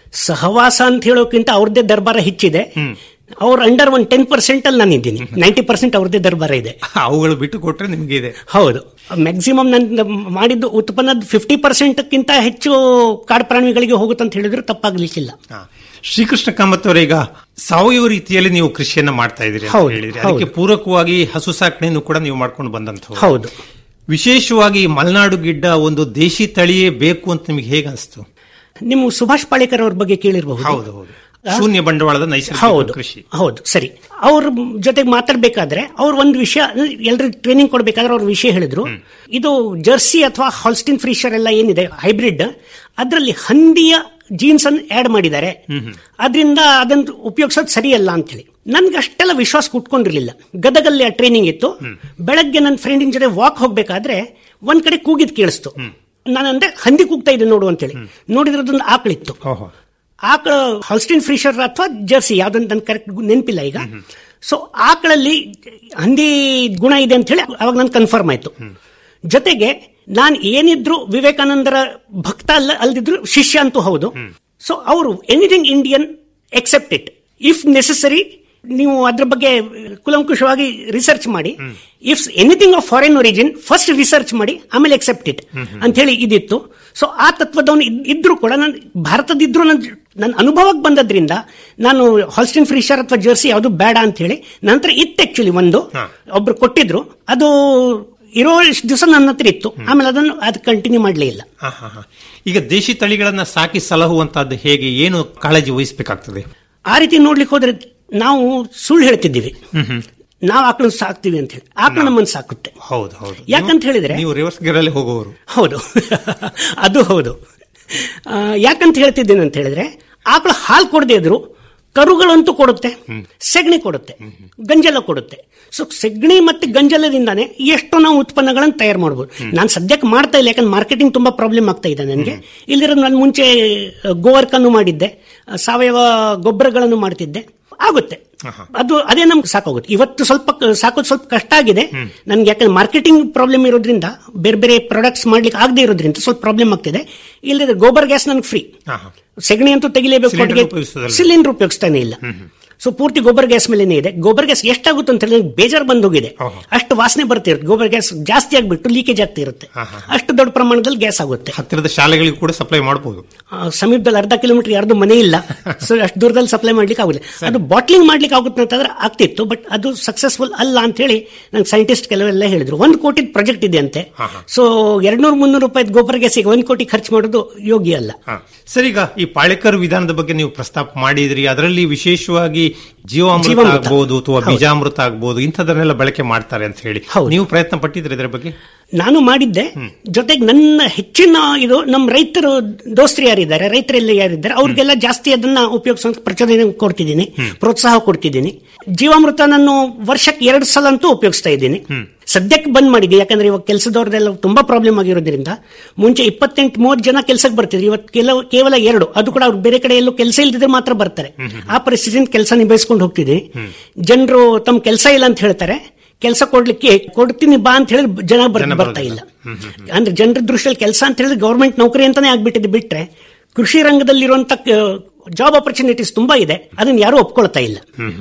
[SPEAKER 13] ಸಹವಾಸ ಅಂತ ಹೇಳೋಕ್ಕಿಂತ ಅವ್ರದ್ದೇ ದರ್ಬಾರ ಹೆಚ್ಚಿದೆ ಅವ್ರ ಅಂಡರ್ ಒಂದು ಟೆನ್ ಪರ್ಸೆಂಟ್ ಅಲ್ಲಿ ನಾನು ಇದ್ದೀನಿ ನೈಂಟಿ ಪರ್ಸೆಂಟ್ ಅವ್ರದ್ದೇ ದರ್ಬಾರ ಇದೆ
[SPEAKER 8] ಅವುಗಳು ಬಿಟ್ಟು ಕೊಟ್ರೆ ನಿಮ್ಗೆ ಇದೆ
[SPEAKER 13] ಹೌದು ಮ್ಯಾಕ್ಸಿಮಮ್ ನಾನು ಮಾಡಿದ್ದು ಉತ್ಪನ್ನದ ಫಿಫ್ಟಿ ಪರ್ಸೆಂಟ್ಕ್ಕಿಂತ ಹೆಚ್ಚು ಕಾಡು ಪ್ರಾಣಿಗಳಿಗೆ ಹೋಗುತ್ತಂತ ಹೇಳಿದ್ರೆ ತಪ್ಪಾಗ್ಲಿಕ್ಕಿಲ್ಲ
[SPEAKER 8] ಶ್ರೀಕೃಷ್ಣ ಕಾಮತ್ ಅವರೇ ಈಗ ಸಾವಯವ ರೀತಿಯಲ್ಲಿ ನೀವು ಕೃಷಿಯನ್ನ ಮಾಡ್ತಾ ಇದ್ದೀರಿ ಅಂತ
[SPEAKER 13] ಹೌದು,
[SPEAKER 8] ಹೇಳಿದ್ರಿ
[SPEAKER 13] ಹೌದು.
[SPEAKER 8] ಅದಕ್ಕೆ ಪೂರಕವಾಗಿ ಹಸು ಸಾಕಣೆಯನ್ನು ಕೂಡ ನೀವು ಮಾಡ್ಕೊಂಡು ಬಂದಂತ
[SPEAKER 13] ಹೌದು
[SPEAKER 8] ವಿಶೇಷವಾಗಿ ಮಲೆನಾಡು ಗಿಡ್ಡ ಒಂದು ದೇಶಿ ತಳಿಯೇ ಬೇಕು ಅಂತ ನಿಮಗೆ ಹೇಗೆ ಅನಿಸ್ತು
[SPEAKER 13] ನಿಮ್ಮ ಸುಭಾಷ್ ಪಾಳೇಕರ್ ಅವ್ರ ಬಗ್ಗೆ ಕೇಳಿರಬಹುದು
[SPEAKER 8] ಹೌದು ಹೌದು ಶೂನ್ಯ ಬಂಡವಾಳದ ನೈಸರ್ಗಿಕ
[SPEAKER 13] ಹೌದು
[SPEAKER 8] ಕೃಷಿ
[SPEAKER 13] ಹೌದು ಸರಿ ಅವ್ರ ಜೊತೆಗೆ ಮಾತಾಡ್ಬೇಕಾದ್ರೆ ಅವ್ರು ಒಂದು ವಿಷಯ ಎಲ್ರಿಗೂ ಟ್ರೈನಿಂಗ್ ಕೊಡ್ಬೇಕಾದ್ರೆ ಅವ್ರ ವಿಷಯ ಹೇಳಿದ್ರು ಇದು ಜರ್ಸಿ ಅಥವಾ ಹಾಲ್ಸ್ಟಿನ್ ಫ್ರೀಶರ್ ಎಲ್ಲ ಏನಿದೆ ಹೈಬ್ರಿಡ್ ಅದರಲ್ಲಿ ಹಂದಿಯ ಜೀನ್ಸ್ ಅನ್ನು ಆಡ್ ಮಾಡಿದ್ದಾರೆ ಅದರಿಂದ ಅದನ್ನು ಉಪಯೋಗಿಸೋದು ಸರಿಯಲ್ಲ ಅಂತ ಹೇಳಿ ನನ್ಗೆ ಅಷ್ಟೆಲ್ಲ ವಿಶ್ವಾಸ ಕುಟ್ಕೊಂಡಿರ್ಲಿಲ್ಲ ಗದಗಲ್ಲಿ ಆ ಟ್ರೈನಿಂಗ್ ಇತ್ತು ಬೆಳಗ್ಗೆ ನನ್ನ ಫ್ರೆಂಡಿನ ಜೊತೆ ವಾಕ್ ಹೋಗ್ಬೇಕಾದ್ರೆ ಒಂದ್ ಕಡೆ ಕೂಗಿದ್ ಕೇಳಿಸ್ತು ನಾನಂದ್ರೆ ಹಂದಿ ಕೂಗ್ತಾ ಇದೆ ನೋಡು ಅಂತೇಳಿ ನೋಡಿದ್ರೆ ಅದೊಂದು ಆಕಳಿತ್ತು ಆಕಳ ಹಾಲ್ಸ್ಟಿನ್ ಫ್ರೀಶರ್ ಅಥವಾ ಜರ್ಸಿ ಯಾವ್ದಂತ ನನ್ ಕರೆಕ್ಟ್ ನೆನಪಿಲ್ಲ ಈಗ ಸೊ ಆಕಳಲ್ಲಿ ಹಂದಿ ಗುಣ ಇದೆ ಅಂತ ಹೇಳಿ ಅವಾಗ ನನ್ ಕನ್ಫರ್ಮ್ ಆಯ್ತು ಜೊತೆಗೆ ನಾನು ಏನಿದ್ರು ವಿವೇಕಾನಂದರ ಭಕ್ತ ಅಲ್ಲ ಅಲ್ದಿದ್ರು ಶಿಷ್ಯ ಅಂತೂ ಹೌದು ಸೊ ಅವರು anything Indian accept it if necessary ನೀವು ಅದ್ರ ಬಗ್ಗೆ ಕುಲಂಕುಷವಾಗಿ ರಿಸರ್ಚ್ ಮಾಡಿ if anything of foreign origin first research ಮಾಡಿ ಆಮೇಲೆ ಎಕ್ಸೆಪ್ಟ್ ಇಟ್ ಅಂತ ಹೇಳಿ ಇದಿತ್ತು ಸೊ ಆ ತತ್ವದವನು ಇದ್- ಇದ್ರೂ ಕೂಡ ನಾನು ಭಾರತದಿದ್ರು ನನ್ನ ನನ್ನ ಅನುಭವಕ್ಕೆ ಬಂದದ್ರಿಂದ ನಾನು ಹಾಲ್ಸ್ಟಿನ್ ಫ್ರೀಶರ್ ಅಥವಾ ಜರ್ಸಿ ಯಾವುದು ಬೇಡ ಅಂತ ಹೇಳಿ ನಂತರ ಇತ್ತು ಆಕ್ಚುಲಿ ಒಂದು ಒಬ್ರು ಕೊಟ್ಟಿದ್ರು ಅದು ಇರೋ ಇಷ್ಟು ದಿವಸ ನನ್ನ ಹತ್ರ ಇತ್ತು ಆಮೇಲೆ ಅದನ್ನು ಅದು ಕಂಟಿನ್ಯೂ ಮಾಡಲೇ ಇಲ್ಲ
[SPEAKER 8] ಹಾ, ಹಾ, ಹಾ. ಈಗ ದೇಶಿ ತಳಿಗಳನ್ನ ಸಾಕಿ ಸಲಹುವಂತಹದ್ದು ಹೇಗೆ ಏನು ಕಾಳಜಿ ವಹಿಸಬೇಕಾಗ್ತದೆ
[SPEAKER 13] ಆ ರೀತಿ ನೋಡ್ಲಿಕ್ಕೆ ಹೋದ್ರೆ ನಾವು ಸುಳ್ಳು ಹೇಳ್ತಿದ್ದೀವಿ ನಾವು ಆಕಳನ್ನ ಸಾಕ್ತಿವಿ ಅಂತ ಹೇಳಿ ಆಕಳ ನಮ್ಮನ್ನು ಸಾಕುತ್ತೆ
[SPEAKER 8] ಹೌದು ಹೌದು
[SPEAKER 13] ಯಾಕಂತ ಹೇಳಿದ್ರೆ
[SPEAKER 8] ನೀವು ರಿವರ್ಸ್ ಗಿರಲ್ಲಿ ಹೋಗುವವರು
[SPEAKER 13] ಹೌದು ಅದು ಹೌದು ಆ, ಯಾಕಂತ ಹೇಳ್ತಿದ್ದೇನೆ ಅಂತ ಹೇಳಿದ್ರೆ ಆಕಳು ಹಾಲು ಕೊಡದೇ ಇದ್ರು ಕರುಗಳಂತೂ ಕೊಡುತ್ತೆ ಸೆಗಣಿ ಕೊಡುತ್ತೆ ಗಂಜಲ ಕೊಡುತ್ತೆ ಸೊ ಸೆಗಣಿ ಮತ್ತೆ ಗಂಜಲದಿಂದಾನೆ ಎಷ್ಟೋ ನಾವು ಉತ್ಪನ್ನಗಳನ್ನು ತಯಾರು ಮಾಡ್ಬೋದು ನಾನು ಸದ್ಯಕ್ಕೆ ಮಾಡ್ತಾ ಇಲ್ಲ ಯಾಕಂದ್ರೆ ಮಾರ್ಕೆಟಿಂಗ್ ತುಂಬಾ ಪ್ರಾಬ್ಲಮ್ ಆಗ್ತಾ ಇದೆ ನನಗೆ ಇಲ್ಲಿರೋ ನಾನು ಮುಂಚೆ ಗೋವರ್ಕನ್ನು ಮಾಡಿದ್ದೆ ಆ, ಸಾವಯವ ಗೊಬ್ಬರಗಳನ್ನು ಮಾಡ್ತಿದ್ದೆ ಆಗುತ್ತೆ ಅದು ಅದೇ ನಮ್ಗೆ ಸಾಕಾಗುತ್ತೆ ಇವತ್ತು ಸ್ವಲ್ಪ ಕ- ಸಾಕೋದು ಸ್ವಲ್ಪ ಕಷ್ಟ ಆಗಿದೆ ನನ್ಗೆ ಯಾಕಂದ್ರೆ ಮಾರ್ಕೆಟಿಂಗ್ ಪ್ರಾಬ್ಲಮ್ ಇರೋದ್ರಿಂದ ಬೇರೆ ಬೇರೆ ಪ್ರಾಡಕ್ಟ್ಸ್ ಮಾಡ್ಲಿಕ್ಕೆ ಆಗದೆ ಇರೋದ್ರಿಂದ ಸ್ವಲ್ಪ ಪ್ರಾಬ್ಲಮ್ ಆಗ್ತಿದೆ ಇಲ್ಲದ್ರೆ ಗೋಬರ್ ಗ್ಯಾಸ್ ನನಗೆ ಫ್ರೀ ಸೆಗಣಿ ಅಂತೂ ತೆಗಿಲೇಬೇಕು
[SPEAKER 8] Cylinder
[SPEAKER 13] ಕೊಟ್ಟಿಗೆ
[SPEAKER 8] ಉಪಯೋಗಿಸೋದಲ್ಲ.
[SPEAKER 13] ಸಿಲಿಂಡರ್ ಉಪಯೋಗಿಸ್ತಾನೆ ಇಲ್ಲ ಸೊ ಪೂರ್ತಿ ಗೊಬ್ಬರ ಗ್ಯಾಸ್ ಮೇಲೇನೆ ಇದೆ ಗೊಬ್ಬರ ಗ್ಯಾಸ್ ಎಷ್ಟಾಗುತ್ತೆ ಅಂತ ಹೇಳಿ ಬೇಜಾರು ಬಂದು ಹೋಗಿದೆ ಅಷ್ಟು ವಾಸನೆ ಬರ್ತಿರುತ್ತೆ ಗೊಬ್ಬರ ಗ್ಯಾಸ್ ಜಾಸ್ತಿ ಆಗ್ಬಿಟ್ಟು ಲೀಕೇಜ್ ಆಗ್ತಾ ಇರುತ್ತೆ ಅಷ್ಟು ದೊಡ್ಡ ಪ್ರಮಾಣದಲ್ಲಿ ಗ್ಯಾಸ್ ಆಗುತ್ತೆ
[SPEAKER 8] ಹತ್ತಿರದ ಶಾಲೆಗಳಿಗೆ ಕೂಡ ಸಪ್ಲೈ ಮಾಡಬಹುದು
[SPEAKER 13] ಆ, ಸಮೀಪದಲ್ಲಿ ಅರ್ಧ ಕಿಲೋಮೀಟರ್ ಯಾರ್ದು ಮನೆ ಇಲ್ಲ ಸೊ ಅಷ್ಟು ದೂರದಲ್ಲಿ ಸಪ್ಲೈ ಮಾಡ್ಲಿಕ್ಕೆ ಆಗುದಿಲ್ಲ ಅದು ಬಾಟ್ಲಿಂಗ್ ಮಾಡ್ಲಿಕ್ಕೆ ಆಗುತ್ತೆ ಅಂತಂದ್ರೆ ಆಗ್ತಿತ್ತು ಬಟ್ ಅದು ಸಕ್ಸಸ್ಫುಲ್ ಅಲ್ಲ ಅಂತ ಹೇಳಿ ನಂಗೆ ಸೈಂಟಿಸ್ಟ್ ಕೆಲವೆಲ್ಲ ಹೇಳಿದ್ರು ಒಂದು ಕೋಟಿ ಪ್ರಾಜೆಕ್ಟ್ ಇದೆ ಅಂತೆ ಸೊ ಎರಡ್ನೂರು ಮುನ್ನೂರು ರೂಪಾಯಿ ಗೊಬ್ಬರ ಗ್ಯಾಸಿಗೆ ಒಂದು ಕೋಟಿ ಖರ್ಚು ಮಾಡೋದು ಯೋಗ್ಯ ಅಲ್ಲ
[SPEAKER 8] ಸರ್ ಈಗ ಈ ಪಾಳೆಕರ್ ವಿಧಾನದ ಬಗ್ಗೆ ನೀವು ಪ್ರಸ್ತಾಪ ಮಾಡಿದ್ರಿ ಅದರಲ್ಲಿ ವಿಶೇಷವಾಗಿ ಜೀವಾಮೃತ
[SPEAKER 13] ಜೀವಾಮೃತ.
[SPEAKER 8] ಆಗ್ಬಹುದು ಅಥವಾ
[SPEAKER 13] ಹೌದು.
[SPEAKER 8] ಬೀಜಾಮೃತ ಆಗ್ಬಹುದು ಇಂಥದನ್ನೆಲ್ಲ ಬಳಕೆ ಮಾಡ್ತಾರೆ ಅಂತ ಹೇಳಿ ನೀವು ಪ್ರಯತ್ನ ಪಟ್ಟಿದ್ರೆ ಇದರ ಬಗ್ಗೆ
[SPEAKER 13] ನಾನು ಮಾಡಿದ್ದೆ ಜೊತೆಗೆ ನನ್ನ ಹೆಚ್ಚಿನ ಇದು ನಮ್ಮ ರೈತರು ದೋಸ್ತರು ಯಾರಿದ್ದಾರೆ ರೈತರೆಲ್ಲ ಯಾರಿದ್ದಾರೆ ಅವ್ರಿಗೆಲ್ಲ ಜಾಸ್ತಿ ಅದನ್ನ ಉಪಯೋಗಿಸೋ ಪ್ರಚೋದನೆ ಕೊಡ್ತಿದ್ದೀನಿ ಪ್ರೋತ್ಸಾಹ ಕೊಡ್ತಿದ್ದೀನಿ ಜೀವಾಮೃತ ನಾನು ವರ್ಷಕ್ಕೆ ಎರಡು ಸಲ ಅಂತೂ ಉಪಯೋಗಿಸ್ತಾ ಇದ್ದೀನಿ ಸದ್ಯಕ್ಕೆ ಬಂದ್ ಮಾಡಿದ್ವಿ ಯಾಕಂದ್ರೆ ಇವಾಗ ಕೆಲಸದವ್ರದೆಲ್ಲ ತುಂಬಾ ಪ್ರಾಬ್ಲಮ್ ಆಗಿರೋದ್ರಿಂದ ಮುಂಚೆ ಇಪ್ಪತ್ತೆಂಟು ಮೂವತ್ತು ಜನ ಕೆಲಸಕ್ಕೆ ಬರ್ತಿದ್ರು ಇವತ್ತು ಕೆಲವು ಕೇವಲ ಎರಡು ಅದು ಕೂಡ ಅವ್ರು ಬೇರೆ ಕಡೆ ಎಲ್ಲೂ ಕೆಲಸ ಇಲ್ದಿದ್ರೆ ಮಾತ್ರ ಬರ್ತಾರೆ ಆ ಪರಿಸ್ಥಿತಿಯಿಂದ ಕೆಲಸ ನಿಭಾಯಿಸ್ಕೊಂಡು ಹೋಗ್ತಿದ್ದೀನಿ ಜನರು ತಮ್ಮ ಕೆಲಸ ಇಲ್ಲ ಅಂತ ಹೇಳ್ತಾರೆ ಕೆಲಸ ಕೊಡ್ಲಿಕ್ಕೆ ಕೊಡ್ತೀನಿ ಬಾ ಅಂತ ಹೇಳಿ ಜನ ಬರ್- ಬರ್ತಾ ಇಲ್ಲ ಅಂದ್ರೆ ಜನರ ದೃಷ್ಟಿಯಲ್ಲಿ ಕೆಲಸ ಅಂತ ಹೇಳಿದ್ರೆ ಗೌರ್ಮೆಂಟ್ ನೌಕರಿ ಅಂತಾನೆ ಆಗ್ಬಿಟ್ಟಿದೆ ಬಿಟ್ರೆ ಕೃಷಿ ರಂಗದಲ್ಲಿರುವಂತ ಜಾಬ್ ಆಪರ್ಚುನಿಟೀಸ್ ತುಂಬಾ ಇದೆ ಅದನ್ನ ಯಾರು ಒಪ್ಕೊಳ್ತಾ ಇಲ್ಲ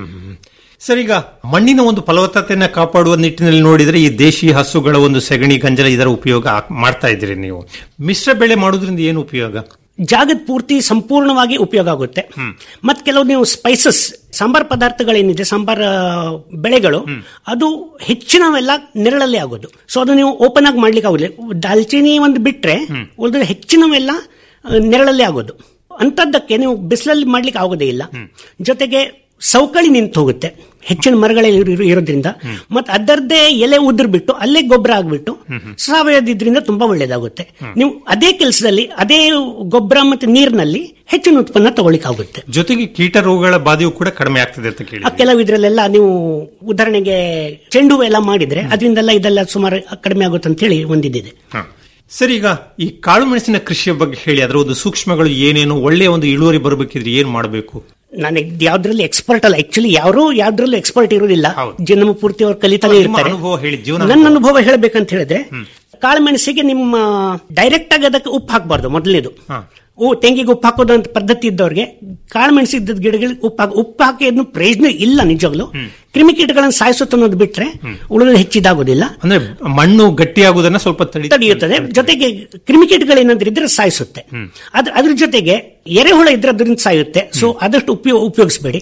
[SPEAKER 8] ಸರ್ ಈಗ ಮಣ್ಣಿನ ಒಂದು ಫಲವತ್ತತೆಯನ್ನ ಕಾಪಾಡುವ ನಿಟ್ಟಿನಲ್ಲಿ ನೋಡಿದ್ರೆ ಈ ದೇಶಿ ಹಸುಗಳ ಒಂದು ಸೆಗಣಿ ಗಂಜಲ ಇದರ ಉಪಯೋಗ ಆಕ್- ಮಾಡ್ತಾ ಇದ್ದೀರಿ ನೀವು ಮಿಶ್ರ ಬೆಳೆ ಮಾಡೋದ್ರಿಂದ ಏನು ಉಪಯೋಗ
[SPEAKER 13] ಜಾಗದ ಪೂರ್ತಿ ಸಂಪೂರ್ಣವಾಗಿ ಉಪಯೋಗ ಆಗುತ್ತೆ ಮತ್ತೆ ಕೆಲವು ನೀವು ಸ್ಪೈಸಸ್ ಸಾಂಬಾರ್ ಪದಾರ್ಥಗಳೇನಿದೆ ಸಾಂಬಾರ್ ಆ, ಬೆಳೆಗಳು ಅದು ಹೆಚ್ಚಿನವೆಲ್ಲ ನೆರಳಲ್ಲೇ ಆಗೋದು ಸೊ ಅದು ನೀವು ಓಪನ್ ಆಗಿ ಮಾಡ್ಲಿಕ್ಕೆ ಆಗುದಿಲ್ಲ ದಾಲ್ಚಿನಿ ಒಂದು ಬಿಟ್ರೆ ಉಳಿದ್ರೆ ಹೆಚ್ಚಿನವೆಲ್ಲ ಆ, ನೆರಳಲ್ಲೇ ಆಗೋದು ಅಂತದ್ದಕ್ಕೆ ನೀವು ಬಿಸಿಲಲ್ಲಿ ಮಾಡ್ಲಿಕ್ಕೆ ಆಗೋದೇ ಇಲ್ಲ ಜೊತೆಗೆ ಸೌಕಳಿ ನಿಂತು ಹೋಗುತ್ತೆ ಹೆಚ್ಚಿನ ಮರಗಳಲ್ಲಿ ಇರೋ- ಇರೋದ್ರಿಂದ ಮತ್ತೆ ಅದರದ್ದೇ ಎಲೆ ಉದುರು ಬಿಟ್ಟು ಅಲ್ಲೇ ಗೊಬ್ಬರ ಆಗ್ಬಿಟ್ಟು ಸಾವಯವದಿದ್ರಿಂದ ತುಂಬಾ ಒಳ್ಳೇದಾಗುತ್ತೆ ನೀವು ಅದೇ ಕೆಲಸದಲ್ಲಿ ಅದೇ ಗೊಬ್ಬರ ಮತ್ತೆ ನೀರಿನಲ್ಲಿ ಹೆಚ್ಚಿನ ಉತ್ಪನ್ನ ತಗೊಳ್ಳಿಕ್ಕಾಗುತ್ತೆ
[SPEAKER 8] ಜೊತೆಗೆ ಕೀಟ ರೋಗಗಳ ಬಾಧೆಯೂ ಕೂಡ ಕಡಿಮೆ ಆಗ್ತದೆ ಅಂತ ಕೇಳಿ
[SPEAKER 13] ಆ ಕೆಲವು ಇದ್ರಲ್ಲೆಲ್ಲ ನೀವು ಉದಾಹರಣೆಗೆ ಚೆಂಡು ಹೂವು ಎಲ್ಲ ಮಾಡಿದ್ರೆ ಅದರಿಂದೆಲ್ಲ ಇದೆಲ್ಲ ಸುಮಾರು ಕಡಿಮೆ ಆಗುತ್ತೆ ಅಂತ ಹೇಳಿ ಒಂದಿದೆ
[SPEAKER 8] ಸರ್ ಈಗ ಈ ಕಾಳು ಮೆಣಸಿನ ಕೃಷಿಯ ಬಗ್ಗೆ ಹೇಳಿ ಅದರ ಒಂದು ಸೂಕ್ಷ್ಮಗಳು ಏನೇನು ಒಳ್ಳೆಯ ಒಂದು ಇಳುವರಿ ಬರಬೇಕಿದ್ರೆ ಏನ್ ಮಾಡಬೇಕು
[SPEAKER 13] ನಾನು ಯಾವ್ದ್ರಲ್ಲಿ ಎಕ್ಸ್ಪರ್ಟ್ ಅಲ್ಲ ಆಕ್ಚುಲಿ ಯಾರು ಯಾವ್ದ್ರಲ್ಲೂ ಎಕ್ಸ್ಪರ್ಟ್ ಇರೋದಿಲ್ಲ ಜನ್ಮ ಪೂರ್ತಿ ಅವ್ರು ಕಲಿತಾನೆ
[SPEAKER 8] ನಿಮ್ಮ
[SPEAKER 13] ಇರ್ತಾರೆ
[SPEAKER 8] ಅನುಭವ ಹೇಳಿ, ಜೀವನ
[SPEAKER 13] ನನ್ನ ಅನುಭವ ಹೇಳ್ಬೇಕಂತ ಹೇಳಿದ್ರೆ ಕಾಳುಮೆಣಸಿಗೆ ನಿಮ್ಮ ಡೈರೆಕ್ಟ್ ಆಗಿ ಅದಕ್ಕೆ ಉಪ್ಪು ಹಾಕಬಾರ್ದು ಮೊದಲನೇದು ಓ ತೆಂಗಿಗೆ ಉಪ್ಪು ಹಾಕೋದು ಅಂತ ಪದ್ಧತಿ ಇದ್ದವ್ರಿಗೆ ಕಾಳುಮೆಣಸು ಇದ್ದದ ಗಿಡಗಳಿಗೆ ಉಪ್ಪು ಹಾಕಿ ಉಪ್ಪು ಹಾಕಿ ಅದನ್ನು ಪ್ರಯೋಜನ ಇಲ್ಲ ನಿಜವಾಗ್ಲು ಕ್ರಿಮಿಕೀಟಗಳನ್ನು ಸಾಯಿಸುತ್ತೆ ಅನ್ನೋದು ಬಿಟ್ರೆ ಉಳಿದ ಹೆಚ್ಚಿದಾಗೋದಿಲ್ಲ
[SPEAKER 8] ಅಂದ್ರೆ ಮಣ್ಣು ಗಟ್ಟಿಯಾಗುವುದನ್ನ ಸ್ವಲ್ಪ ತಡಿ
[SPEAKER 13] ತಡೆಯುತ್ತದೆ ಜೊತೆಗೆ ಕ್ರಿಮಿಕೀಟಗಳೇನಾದ್ರೂ ಇದ್ರೆ ಸಾಯಿಸುತ್ತೆ ಅದ್ರ ಅದ್ರ ಜೊತೆಗೆ ಎರೆಹುಳ ಇದ್ರೆ ಅದರಿಂದ ಸಾಯುತ್ತೆ ಸೊ ಆದಷ್ಟು ಉಪಯೋಗ ಉಪಯೋಗಿಸಬೇಡಿ